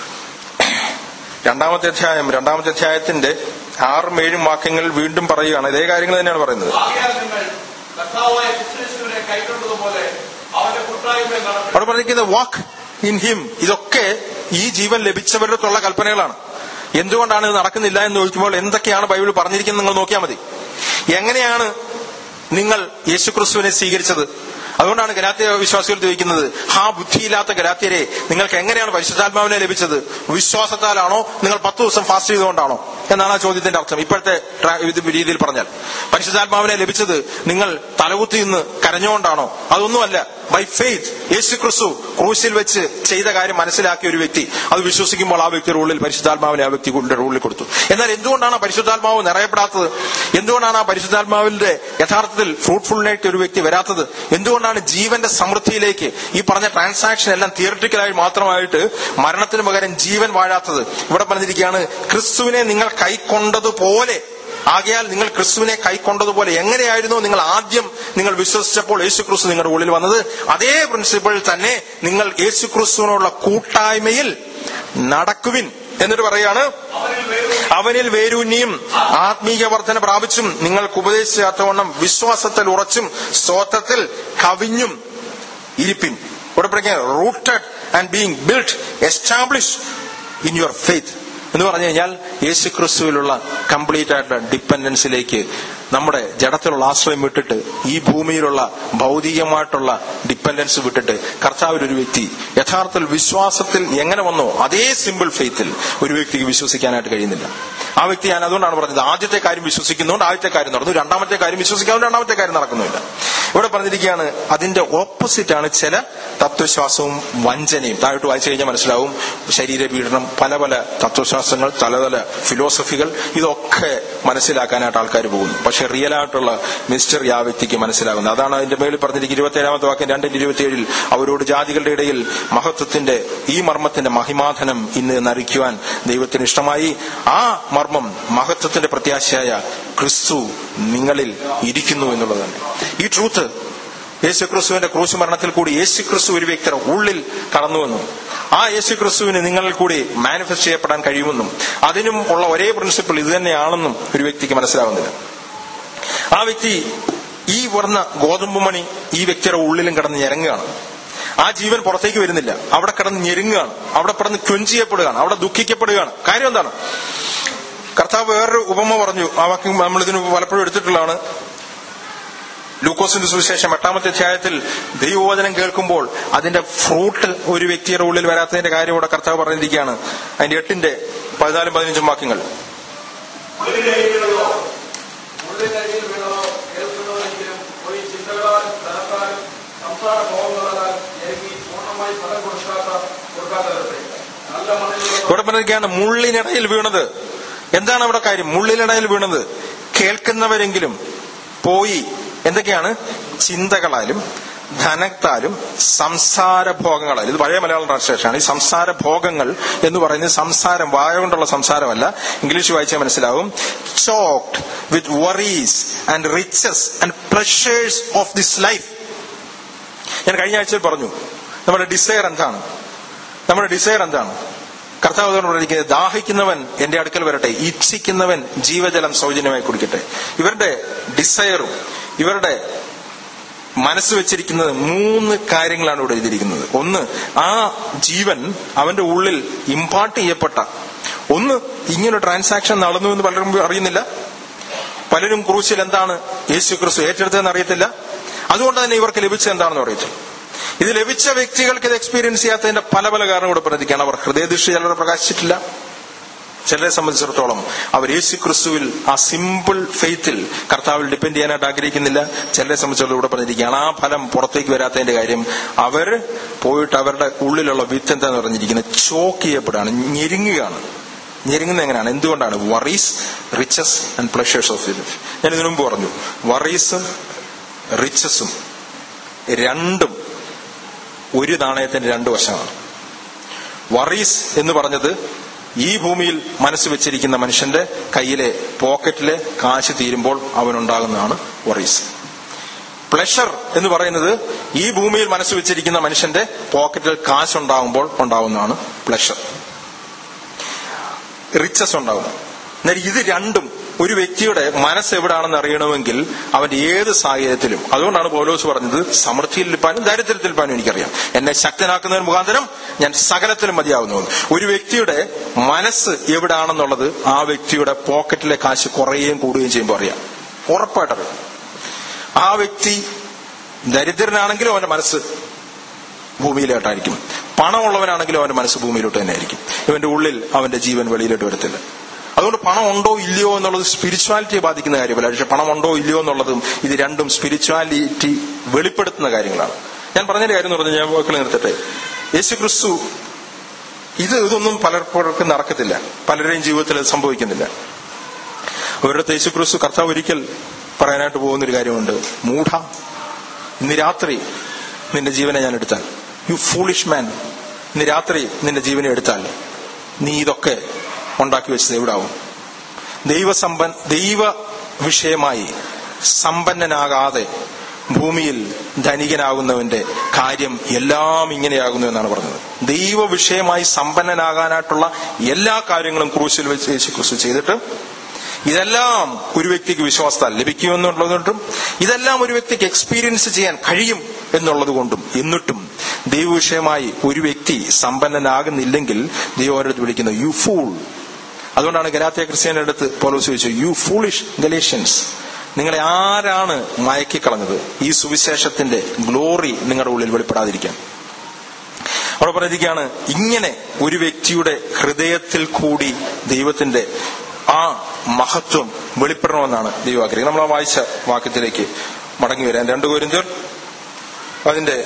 രണ്ടാമത്തെ അധ്യായം രണ്ടാമത്തെ അധ്യായത്തിന്റെ ആറും ഏഴും വാക്യങ്ങൾ വീണ്ടും പറയുകയാണ് ഇതേ കാര്യങ്ങൾ തന്നെയാണ് പറയുന്നത് ആകയാൽ നിങ്ങൾ കർത്താവായ ക്രിസ്തുയേശുവിനെ കൈക്കൊണ്ടതുപോലെ അവന്റെ കൂട്ടായ്മയിൽ നടക്കണം അവിടെ പറഞ്ഞിരിക്കുന്നത് വാക്ക് ഇൻ ഹിം ഇതൊക്കെ ഈ ജീവൻ ലഭിച്ചവരുടെ അടുത്തുള്ള കൽപ്പനകളാണ് എന്തുകൊണ്ടാണ് ഇത് നടക്കുന്നില്ല എന്ന് ചോദിക്കുമ്പോൾ എന്തൊക്കെയാണ് ബൈബിൾ പറഞ്ഞിരിക്കുന്നത് നിങ്ങൾ നോക്കിയാൽ മതി എങ്ങനെയാണ് നിങ്ങൾ യേശുക്രിസ്തുവിനെ സ്വീകരിച്ചത് അതുകൊണ്ടാണ് ഗലാത്യ വിശ്വാസികൾ ചോദിക്കുന്നത് ഹാ ബുദ്ധിയില്ലാത്ത ഗലാത്യരെ നിങ്ങൾക്ക് എങ്ങനെയാണ് പരിശുദ്ധാത്മാവിനെ ലഭിച്ചത് വിശ്വാസത്താലാണോ നിങ്ങൾ പത്ത് ദിവസം ഫാസ്റ്റ് ചെയ്തുകൊണ്ടാണോ എന്നാണ് ആ ചോദ്യത്തിന്റെ അർത്ഥം ഇപ്പോഴത്തെ ട്രാ- ഇത് രീതിയിൽ പറഞ്ഞാൽ പരിശുദ്ധാത്മാവിനെ ലഭിച്ചത് നിങ്ങൾ തലകുത്തി നിന്ന് കരഞ്ഞുകൊണ്ടാണോ അതൊന്നുമല്ല ബൈ ഫെയ്ത്ത് യേശു ക്രിസ്തു ക്രൂശിൽ വെച്ച് ചെയ്ത കാര്യം മനസ്സിലാക്കിയ ഒരു വ്യക്തി അത് വിശ്വസിക്കുമ്പോൾ ആ വ്യക്തിയുടെ ഉള്ളിൽ പരിശുദ്ധാത്മാവിനെ ആ വ്യക്തിയുടെ ഉള്ളിൽ കൊടുത്തു എന്നാൽ എന്തുകൊണ്ടാണ് ആ പരിശുദ്ധാത്മാവ് നിറയപ്പെടാത്തത് എന്തുകൊണ്ടാണ് ആ പരിശുദ്ധാത്മാവിന്റെ യഥാർത്ഥത്തിൽ ഫ്രൂട്ട്ഫുൾനായിട്ട് ഒരു വ്യക്തി വരാത്തത് എന്തുകൊണ്ടാണ് ജീവന്റെ സമൃദ്ധിയിലേക്ക് ഈ പറഞ്ഞ ട്രാൻസാക്ഷൻ എല്ലാം തിയറിറ്റിക്കലായി മാത്രമായിട്ട് മരണത്തിന് പകരം ജീവൻ വാഴാത്തത് ഇവിടെ പറഞ്ഞിരിക്കുകയാണ് ക്രിസ്തുവിനെ നിങ്ങൾ കൈക്കൊണ്ടതുപോലെ ആകയാൽ നിങ്ങൾ ക്രിസ്തുവിനെ കൈക്കൊണ്ടതുപോലെ എങ്ങനെയായിരുന്നു നിങ്ങൾ ആദ്യം നിങ്ങൾ വിശ്വസിച്ചപ്പോൾ യേശു ക്രിസ്തു നിങ്ങളുടെ ഉള്ളിൽ വന്നത് അതേ പ്രിൻസിപ്പിൾ തന്നെ നിങ്ങൾ യേശു ക്രിസ്തുവിനുള്ള കൂട്ടായ്മയിൽ നടക്കുവിൻ എന്നിട്ട് പറയാണ് അവനിൽ വേരൂന്നിയും ആത്മീയ വർധന പ്രാപിച്ചും നിങ്ങൾക്ക് ഉപദേശിച്ചാത്തവണ്ണം വിശ്വാസത്തിൽ ഉറച്ചും സ്തോത്രത്തിൽ കവിഞ്ഞും ഇരിപ്പിൻ ഇവിടെ പറയുക rooted and being build establish in your faith എന്ന് പറഞ്ഞു കഴിഞ്ഞാൽ യേശു ക്രിസ്തുവിലുള്ള കംപ്ലീറ്റ് ആയിട്ടുള്ള ഡിപ്പെൻഡൻസിലേക്ക് നമ്മുടെ ജഡത്തിലുള്ള ആശ്രയം വിട്ടിട്ട് ഈ ഭൂമിയിലുള്ള ഭൗതികമായിട്ടുള്ള ഡിപ്പെൻഡൻസ് വിട്ടിട്ട് കർത്താവിൽ ഒരു വ്യക്തി യഥാർത്ഥത്തിൽ വിശ്വാസത്തിൽ എങ്ങനെ വന്നോ അതേ സിമ്പിൾ ഫെയ്ത്തിൽ ഒരു വ്യക്തിക്ക് വിശ്വസിക്കാനായിട്ട് കഴിയുന്നില്ല ആ വ്യക്തി ഞാൻ അതുകൊണ്ടാണ് പറഞ്ഞത് ആദ്യത്തെ കാര്യം വിശ്വസിക്കുന്നതുകൊണ്ട് ആദ്യത്തെ കാര്യം നടന്നു രണ്ടാമത്തെ കാര്യം വിശ്വസിക്കാവുന്ന രണ്ടാമത്തെ കാര്യം നടക്കുന്നില്ല ഇവിടെ പറഞ്ഞിരിക്കുകയാണ് അതിന്റെ ഓപ്പോസിറ്റ് ആണ് ചില തത്വശ്വാസവും വഞ്ചനയും താഴോട്ട് വായിച്ചു കഴിഞ്ഞാൽ മനസ്സിലാവും ശരീരപീഡനം പല പല തത്വശാസ്ത്രങ്ങൾ പല പല ഫിലോസഫികൾ ഇതൊക്കെ മനസ്സിലാക്കാനായിട്ട് ആൾക്കാർ പോകുന്നു പക്ഷെ റിയൽ ആയിട്ടുള്ള മിസ്റ്ററി ആ വ്യക്തിക്ക് മനസ്സിലാകുന്നത് അതാണ് അതിന്റെ മേളിൽ പറഞ്ഞിരിക്കുന്നത് ഇരുപത്തിയേഴാമത്തെ വാക്യം രണ്ടിന്റെ ഇരുപത്തിയേഴിൽ അവരോട് ജാതികളുടെ ഇടയിൽ മഹത്വത്തിന്റെ ഈ മർമ്മത്തിന്റെ മഹിമാധനം ഇന്ന് നരിക്കുവാൻ ദൈവത്തിന് ഇഷ്ടമായി ആ മർമ്മം മഹത്വത്തിന്റെ പ്രത്യാശയായ ക്രിസ്തു നിങ്ങളിൽ ഇരിക്കുന്നു എന്നുള്ളതാണ് ഈ ട്രൂത്ത് യേശുക്രിസ്തുവിന്റെ ക്രൂശ് മരണത്തിൽ കൂടി യേശുക്രിസ്തു ഒരു വ്യക്തിയുടെ ഉള്ളിൽ കടന്നുവെന്നും ആ യേശുക്രിസ്തുവിന് നിങ്ങളിൽ കൂടി മാനിഫെസ്റ്റ് ചെയ്യപ്പെടാൻ കഴിയുമെന്നും അതിനും ഉള്ള ഒരേ പ്രിൻസിപ്പിൾ ഇത് തന്നെയാണെന്നും ഒരു വ്യക്തിക്ക് മനസ്സിലാവുന്നില്ല ആ വ്യക്തി ഈ പറഞ്ഞ ഗോതമ്പ് മണി ഈ വ്യക്തിയുടെ ഉള്ളിലും കിടന്ന് ഞെരങ്ങുകയാണ് ആ ജീവൻ പുറത്തേക്ക് വരുന്നില്ല അവിടെ കിടന്ന് ഞെരുങ്ങുകയാണ് അവിടെ കിടന്ന് ക്വഞ്ചിയപ്പെടുകയാണ് അവിടെ ദുഃഖിക്കപ്പെടുകയാണ് കാര്യം എന്താണ് കർത്താവ് വേറൊരു ഉപമ പറഞ്ഞു ആ വാക്യം നമ്മൾ ഇതിന് പലപ്പോഴും എടുത്തിട്ടുള്ളതാണ് ലൂക്കോസിന്റെ സുവിശേഷം എട്ടാമത്തെ അധ്യായത്തിൽ ദൈവവചനം കേൾക്കുമ്പോൾ അതിന്റെ ഫ്രൂട്ട് ഒരു വ്യക്തിയുടെ ഉള്ളിൽ വരാത്തതിന്റെ കാര്യം ഇവിടെ കർത്താവ് പറഞ്ഞിരിക്കുകയാണ് അതിന്റെ എട്ടിന്റെ പതിനാലും പതിനഞ്ചും വാക്യങ്ങൾ ഉള്ളിലേക്ക് വീണതോ ഉള്ളിലേക്ക് വീണതോ കേൾക്കുന്നതെങ്കിലും പോയി ചിന്തകളാലും ധനത്താലും സംസാര ഭോഗങ്ങളാൽ ഞെരുങ്ങി പൂർണ്ണമായി ഫലം കൊടുക്കാത്ത കൊടുക്കാത്തവരുടെ നല്ല മണ്ണിലുള്ള ഇവിടെ പറഞ്ഞിരിക്കുകയാണ് മുള്ളിനിടയിൽ വീണത് എന്താണ് അവിടെ കാര്യം മുള്ളിനിടയിൽ വീണത് കേൾക്കുന്നവരെങ്കിലും പോയി എന്തൊക്കെയാണ് ചിന്തകളാലും ധനത്താലും സംസാര ഭോഗങ്ങളാലും ഇത് പഴയ മലയാളം ട്രാൻസ്ലേഷനാണ് ഈ സംസാര ഭോഗങ്ങൾ എന്ന് പറയുന്നത് സംസാരം വായ കൊണ്ടുള്ള സംസാരമല്ല ഇംഗ്ലീഷ് വായിച്ചാൽ മനസ്സിലാവും choked with worries and riches and pleasures of this life ഞാൻ കഴിഞ്ഞ ആഴ്ചയിൽ പറഞ്ഞു നമ്മുടെ ഡിസയർ എന്താണ് നമ്മുടെ ഡിസയർ എന്താണ് കർത്താവ് അതുകൊണ്ട് പറഞ്ഞിരിക്കുന്നത് ദാഹിക്കുന്നവൻ എന്റെ അടുക്കൽ വരട്ടെ ഇച്ഛിക്കുന്നവൻ ജീവജലം സൗജന്യമായി കുടിക്കട്ടെ ഇവരുടെ ഡിസയറും ഇവരുടെ മനസ്സ് വെച്ചിരിക്കുന്നത് മൂന്ന് കാര്യങ്ങളാണ് ഇവിടെ എഴുതിയിരിക്കുന്നത് ഒന്ന് ആ ജീവൻ അവന്റെ ഉള്ളിൽ ഇമ്പാർട്ട് ചെയ്യപ്പെട്ട ഒന്ന് ഇങ്ങനെ ട്രാൻസാക്ഷൻ നടന്നു എന്ന് പലരും അറിയുന്നില്ല പലരും ക്രൂശിൽ എന്താണ് യേശു ക്രിസ്തു ഏറ്റെടുത്തതെന്ന് അറിയത്തില്ല അതുകൊണ്ട് തന്നെ ഇവർക്ക് ലഭിച്ചത് എന്താണെന്ന് അറിയത്തില്ല ഇത് ലഭിച്ച വ്യക്തികൾക്ക് ഇത് എക്സ്പീരിയൻസ് ചെയ്യാത്തതിന്റെ പല പല കാരണങ്ങൾ ഇവിടെ പ്രതികരിക്കുകയാണ് അവർ ഹൃദയദൃഷ്ടി ചിലരെ പ്രകാശിച്ചിട്ടില്ല ചിലരെ സംബന്ധിച്ചിടത്തോളം അവർ യേശു ക്രിസ്തുവിൽ ആ സിമ്പിൾ ഫെയ്ത്തിൽ കർത്താവിൽ ഡിപ്പെൻഡ് ചെയ്യാനായിട്ട് ആഗ്രഹിക്കുന്നില്ല ചിലരെ സംബന്ധിച്ചിടത്തോളം ഇവിടെ പറഞ്ഞിരിക്കുകയാണ് ആ ഫലം പുറത്തേക്ക് വരാത്തതിന്റെ കാര്യം അവർ പോയിട്ട് അവരുടെ ഉള്ളിലുള്ള വിത്ത് എന്താന്ന് പറഞ്ഞിരിക്കുന്നത് ചോക്ക് ചെയ്യപ്പെടുകയാണ് ഞെരുങ്ങുകയാണ് ഞെരുങ്ങുന്നത് എങ്ങനെയാണ് എന്തുകൊണ്ടാണ് worries riches and pleasures of life ഞാൻ ഇതിനു മുമ്പ് പറഞ്ഞു വറീസും റിച്ചസും രണ്ടും ഒരു നാണയത്തിന്റെ രണ്ട് വശമാണ് വറീസ് എന്ന് പറഞ്ഞത് ഈ ഭൂമിയിൽ മനസ്സ് വെച്ചിരിക്കുന്ന മനുഷ്യന്റെ കയ്യിലെ പോക്കറ്റിലെ കാശ് തീരുമ്പോൾ അവനുണ്ടാകുന്നതാണ് വറീസ് പ്ലഷർ എന്ന് പറയുന്നത് ഈ ഭൂമിയിൽ മനസ്സ് വെച്ചിരിക്കുന്ന മനുഷ്യന്റെ പോക്കറ്റിൽ കാശ് ഉണ്ടാകുമ്പോൾ ഉണ്ടാകുന്നതാണ് പ്ലഷർ റിച്ചസ് ഉണ്ടാകും എന്നാൽ ഇത് രണ്ടും ഒരു വ്യക്തിയുടെ മനസ്സ് എവിടാണെന്ന് അറിയണമെങ്കിൽ അവന്റെ ഏത് സാഹചര്യത്തിലും അതുകൊണ്ടാണ് പൗലോസ് പറഞ്ഞത് സമൃദ്ധിയിൽ ഇരിപ്പാനും ദാരിദ്ര്യത്തിൽ ഇരിപ്പാനും എനിക്കറിയാം എന്നെ ശക്തനാക്കുന്നതിന് മുഖാന്തരം ഞാൻ സകലത്തിലും മതിയാവുന്നു ഒരു വ്യക്തിയുടെ മനസ്സ് എവിടാണെന്നുള്ളത് ആ വ്യക്തിയുടെ പോക്കറ്റിലെ കാശ് കുറയുകയും കൂടുകയും ചെയ്യുമ്പോൾ അറിയാം ഉറപ്പായിട്ടറിയാം ആ വ്യക്തി ദരിദ്രനാണെങ്കിലും അവന്റെ മനസ്സ് ഭൂമിയിലോട്ടായിരിക്കും പണമുള്ളവനാണെങ്കിലും അവന്റെ മനസ്സ് ഭൂമിയിലോട്ട് തന്നെ ആയിരിക്കും ഇവന്റെ ഉള്ളിൽ അവന്റെ ജീവൻ വെളിയിലോട്ട് വരത്തില്ല അതുകൊണ്ട് പണം ഉണ്ടോ ഇല്ലയോ എന്നുള്ളത് സ്പിരിച്വാലിറ്റിയെ ബാധിക്കുന്ന കാര്യമല്ല പക്ഷെ പണം ഉണ്ടോ ഇല്ലയോ എന്നുള്ളതും ഇത് രണ്ടും സ്പിരിച്വാലിറ്റി വെളിപ്പെടുത്തുന്ന കാര്യങ്ങളാണ് ഞാൻ പറഞ്ഞതിന്റെ കാര്യം എന്ന് പറഞ്ഞാൽ ഞാൻ വാക്കുകൾ നിർത്തട്ടെ യേശു ക്രിസ്തു ഇത് ഇതൊന്നും പലർക്കും നടക്കത്തില്ല പലരുടെയും ജീവിതത്തിൽ അത് സംഭവിക്കുന്നില്ല അവരുടെ യേശു ക്രിസ്തു കർത്താവ് ഒരിക്കൽ പറയാനായിട്ട് പോകുന്ന ഒരു കാര്യമുണ്ട് മൂഢ ഇന്ന് രാത്രി നിന്റെ ജീവനെ ഞാൻ എടുത്താൽ യു ഫൂളിഷ് മാൻ ഇന്ന് രാത്രി നിന്റെ ജീവനെ എടുത്താൽ നീ ഇതൊക്കെ ഉണ്ടാക്കി വെച്ചത് എവിടാവും ദൈവസമ്പൻ ദൈവ വിഷയമായി സമ്പന്നനാകാതെ ഭൂമിയിൽ ധനികനാകുന്നവന്റെ കാര്യം എല്ലാം ഇങ്ങനെയാകുന്നു എന്നാണ് പറഞ്ഞത് ദൈവ വിഷയമായി സമ്പന്നനാകാനായിട്ടുള്ള എല്ലാ കാര്യങ്ങളും ക്രൂശിൽ വെച്ച് യേശു ക്രിസ്തു ചെയ്തിട്ട് ഇതെല്ലാം ഒരു വ്യക്തിക്ക് വിശ്വാസത്താൽ ലഭിക്കുമെന്നുള്ളതുകൊണ്ടും ഇതെല്ലാം ഒരു വ്യക്തിക്ക് എക്സ്പീരിയൻസ് ചെയ്യാൻ കഴിയും എന്നുള്ളത് കൊണ്ടും എന്നിട്ടും ദൈവവിഷയമായി ഒരു വ്യക്തി സമ്പന്നനാകുന്നില്ലെങ്കിൽ ദൈവം അവരുടെ വിളിക്കുന്ന യു ഫൂൾ അതുകൊണ്ടാണ് ഗലാത്തിയ ക്രിസ്ത്യാനിയുടെ അടുത്ത് പോലോസ് ചോദിച്ചു യു ഫൂളിഷ് ഗലേഷ്യൻസ് നിങ്ങളെ ആരാണ് മയക്കിക്കളഞ്ഞത് ഈ സുവിശേഷത്തിന്റെ ഗ്ലോറി നിങ്ങളുടെ ഉള്ളിൽ വെളിപ്പെടാതിരിക്കാൻ അവിടെ പറഞ്ഞിരിക്കുകയാണ് ഇങ്ങനെ ഒരു വ്യക്തിയുടെ ഹൃദയത്തിൽ കൂടി ദൈവത്തിന്റെ ആ മഹത്വം വെളിപ്പെടണമെന്നാണ് ദൈവം ആഗ്രഹിക്കുന്നത് നമ്മൾ ആ വായിച്ച വാക്യത്തിലേക്ക് മടങ്ങി വരാൻ രണ്ടു കോരിന്തർ അതിന്റെ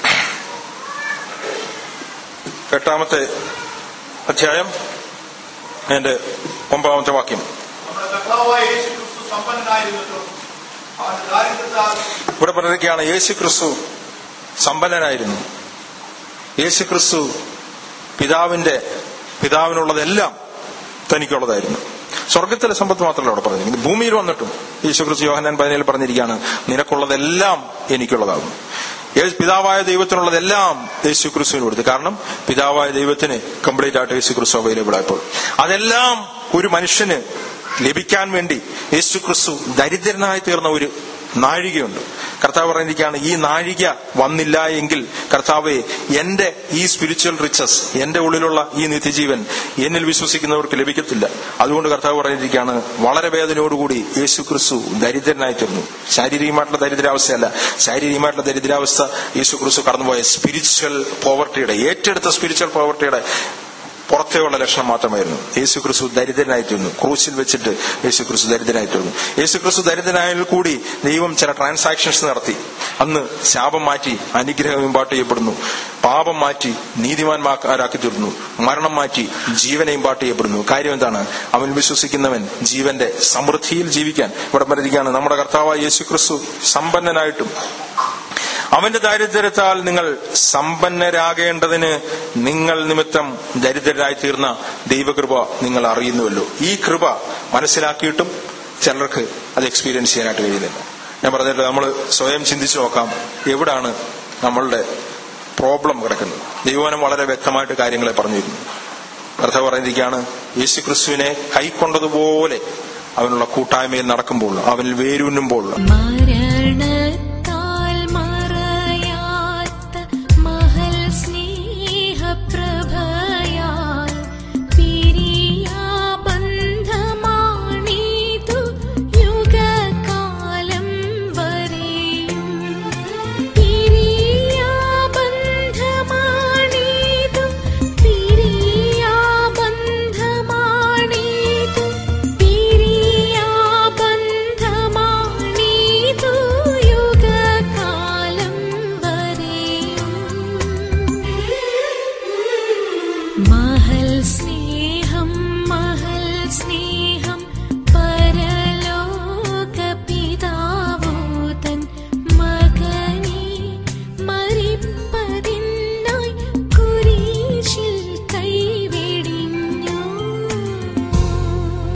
എട്ടാമത്തെ അധ്യായം അതിന്റെ ഒമ്പതാമത്തെ വാക്യം നമ്മുടെ കർത്താവായ യേശു ക്രിസ്തു സമ്പന്നനായിരുന്നിട്ടും അവന്റെ ദാരിദ്ര്യത്താൽ ഇവിടെ പറഞ്ഞിരിക്കുകയാണ് യേശു ക്രിസ്തു സമ്പന്നനായിരുന്നു യേശു ക്രിസ്തു പിതാവിന്റെ പിതാവിനുള്ളതെല്ലാം തനിക്കുള്ളതായിരുന്നു സ്വർഗത്തിലെ സമ്പത്ത് മാത്രമല്ല അവിടെ പറഞ്ഞിരിക്കുന്നത് ഭൂമിയിൽ വന്നിട്ടും യേശു ക്രിസ്തു യോഹനാൻ പതിനേൽ പറഞ്ഞിരിക്കുകയാണ് നിനക്കുള്ളതെല്ലാം എനിക്കുള്ളതാകും യേശു- പിതാവായ ദൈവത്തിനുള്ളതെല്ലാം യേശു ക്രിസ്തുവിന് കൊടുത്തു കാരണം പിതാവായ ദൈവത്തിന് കംപ്ലീറ്റ് ആയിട്ട് യേശു ക്രിസ്തു അവൈലബിൾ ആയപ്പോൾ അതെല്ലാം ഒരു മനുഷ്യന് ലഭിക്കാൻ വേണ്ടി യേശു ക്രിസ്തു ദരിദ്രനായി തീർന്ന ഒരു നാഴികയുണ്ട് കർത്താവ് പറഞ്ഞിരിക്കുകയാണ് ഈ നാഴിക വന്നില്ല എങ്കിൽ കർത്താവെ എന്റെ ഈ സ്പിരിച്വൽ റിച്ചസ് എന്റെ ഉള്ളിലുള്ള ഈ നിത്യജീവൻ എന്നിൽ വിശ്വസിക്കുന്നവർക്ക് ലഭിക്കത്തില്ല അതുകൊണ്ട് കർത്താവ് പറഞ്ഞിരിക്കുകയാണ് വളരെ വേദനയോടുകൂടി യേശു ക്രിസ്തു ദരിദ്രനായി തീർന്നു ശാരീരികമായിട്ടുള്ള ദരിദ്രാവസ്ഥയല്ല ശാരീരികമായിട്ടുള്ള ദരിദ്രാവസ്ഥ യേശു ക്രിസ്തു കടന്നുപോയ സ്പിരിച്വൽ പോവർട്ടിയുടെ ഏറ്റെടുത്ത സ്പിരിച്വൽ പോവർട്ടിയുടെ പുറത്തെയുള്ള ലക്ഷണം മാത്രമായിരുന്നു യേശു ക്രിസ്തു ദരിദ്രനായിത്തീർന്നു ക്രൂശിൽ വെച്ചിട്ട് യേശു ക്രിസ്തു ദരിദ്രനായിത്തീർന്നു യേശു ക്രിസ്തു ദരിദ്രനായതിൽ കൂടി ദൈവം ചില ട്രാൻസാക്ഷൻസ് നടത്തി അന്ന് ശാപം മാറ്റി അനുഗ്രഹം ഇമ്പാട്ട് ചെയ്യപ്പെടുന്നു പാപം മാറ്റി നീതിമാന്മാരാക്കി തീർന്നു മരണം മാറ്റി ജീവനെ ഇമ്പാട്ട് ചെയ്യപ്പെടുന്നു കാര്യം എന്താണ് അവൻ വിശ്വസിക്കുന്നവൻ ജീവന്റെ സമൃദ്ധിയിൽ ജീവിക്കാൻ ഇവിടെ പറഞ്ഞിരിക്കുകയാണ് നമ്മുടെ കർത്താവായ യേശു ക്രിസ്തു സമ്പന്നനായിട്ടും അവന്റെ ദാരിദ്ര്യത്താൽ നിങ്ങൾ സമ്പന്നരാകേണ്ടതിന് നിങ്ങൾ നിമിത്തം ദരിദ്രരായി തീർന്ന ദൈവകൃപ നിങ്ങൾ അറിയുന്നുവല്ലോ ഈ കൃപ മനസ്സിലാക്കിയിട്ടും ചിലർക്ക് അത് എക്സ്പീരിയൻസ് ചെയ്യാനായിട്ട് കഴിയുന്നില്ല ഞാൻ പറഞ്ഞിട്ട് നമ്മൾ സ്വയം ചിന്തിച്ചു നോക്കാം എവിടാണ് നമ്മളുടെ പ്രോബ്ലം കിടക്കുന്നത് ദൈവനം വളരെ വ്യക്തമായിട്ട് കാര്യങ്ങളെ പറഞ്ഞിരുന്നു കർത്താവ് പറഞ്ഞിരിക്കുകയാണ് യേശു ക്രിസ്തുവിനെ കൈക്കൊണ്ടതുപോലെ അവനുള്ള കൂട്ടായ്മയിൽ നടക്കുമ്പോൾ അവനിൽ വേരൂന്നുമ്പോൾ മരണത്താൽ മറയാത്ത മഹൽ സ്നേഹപ്രഭയാൽ പിരിയാ ബന്ധമാണീതു യുഗകാലം വരെയും പിരിയാ ബന്ധമാണീതു പിരിയാ ബന്ധമാണീതു പിരിയാ ബന്ധമാണീതു യുഗകാലം വരെയും മഹൽ സ്നേഹ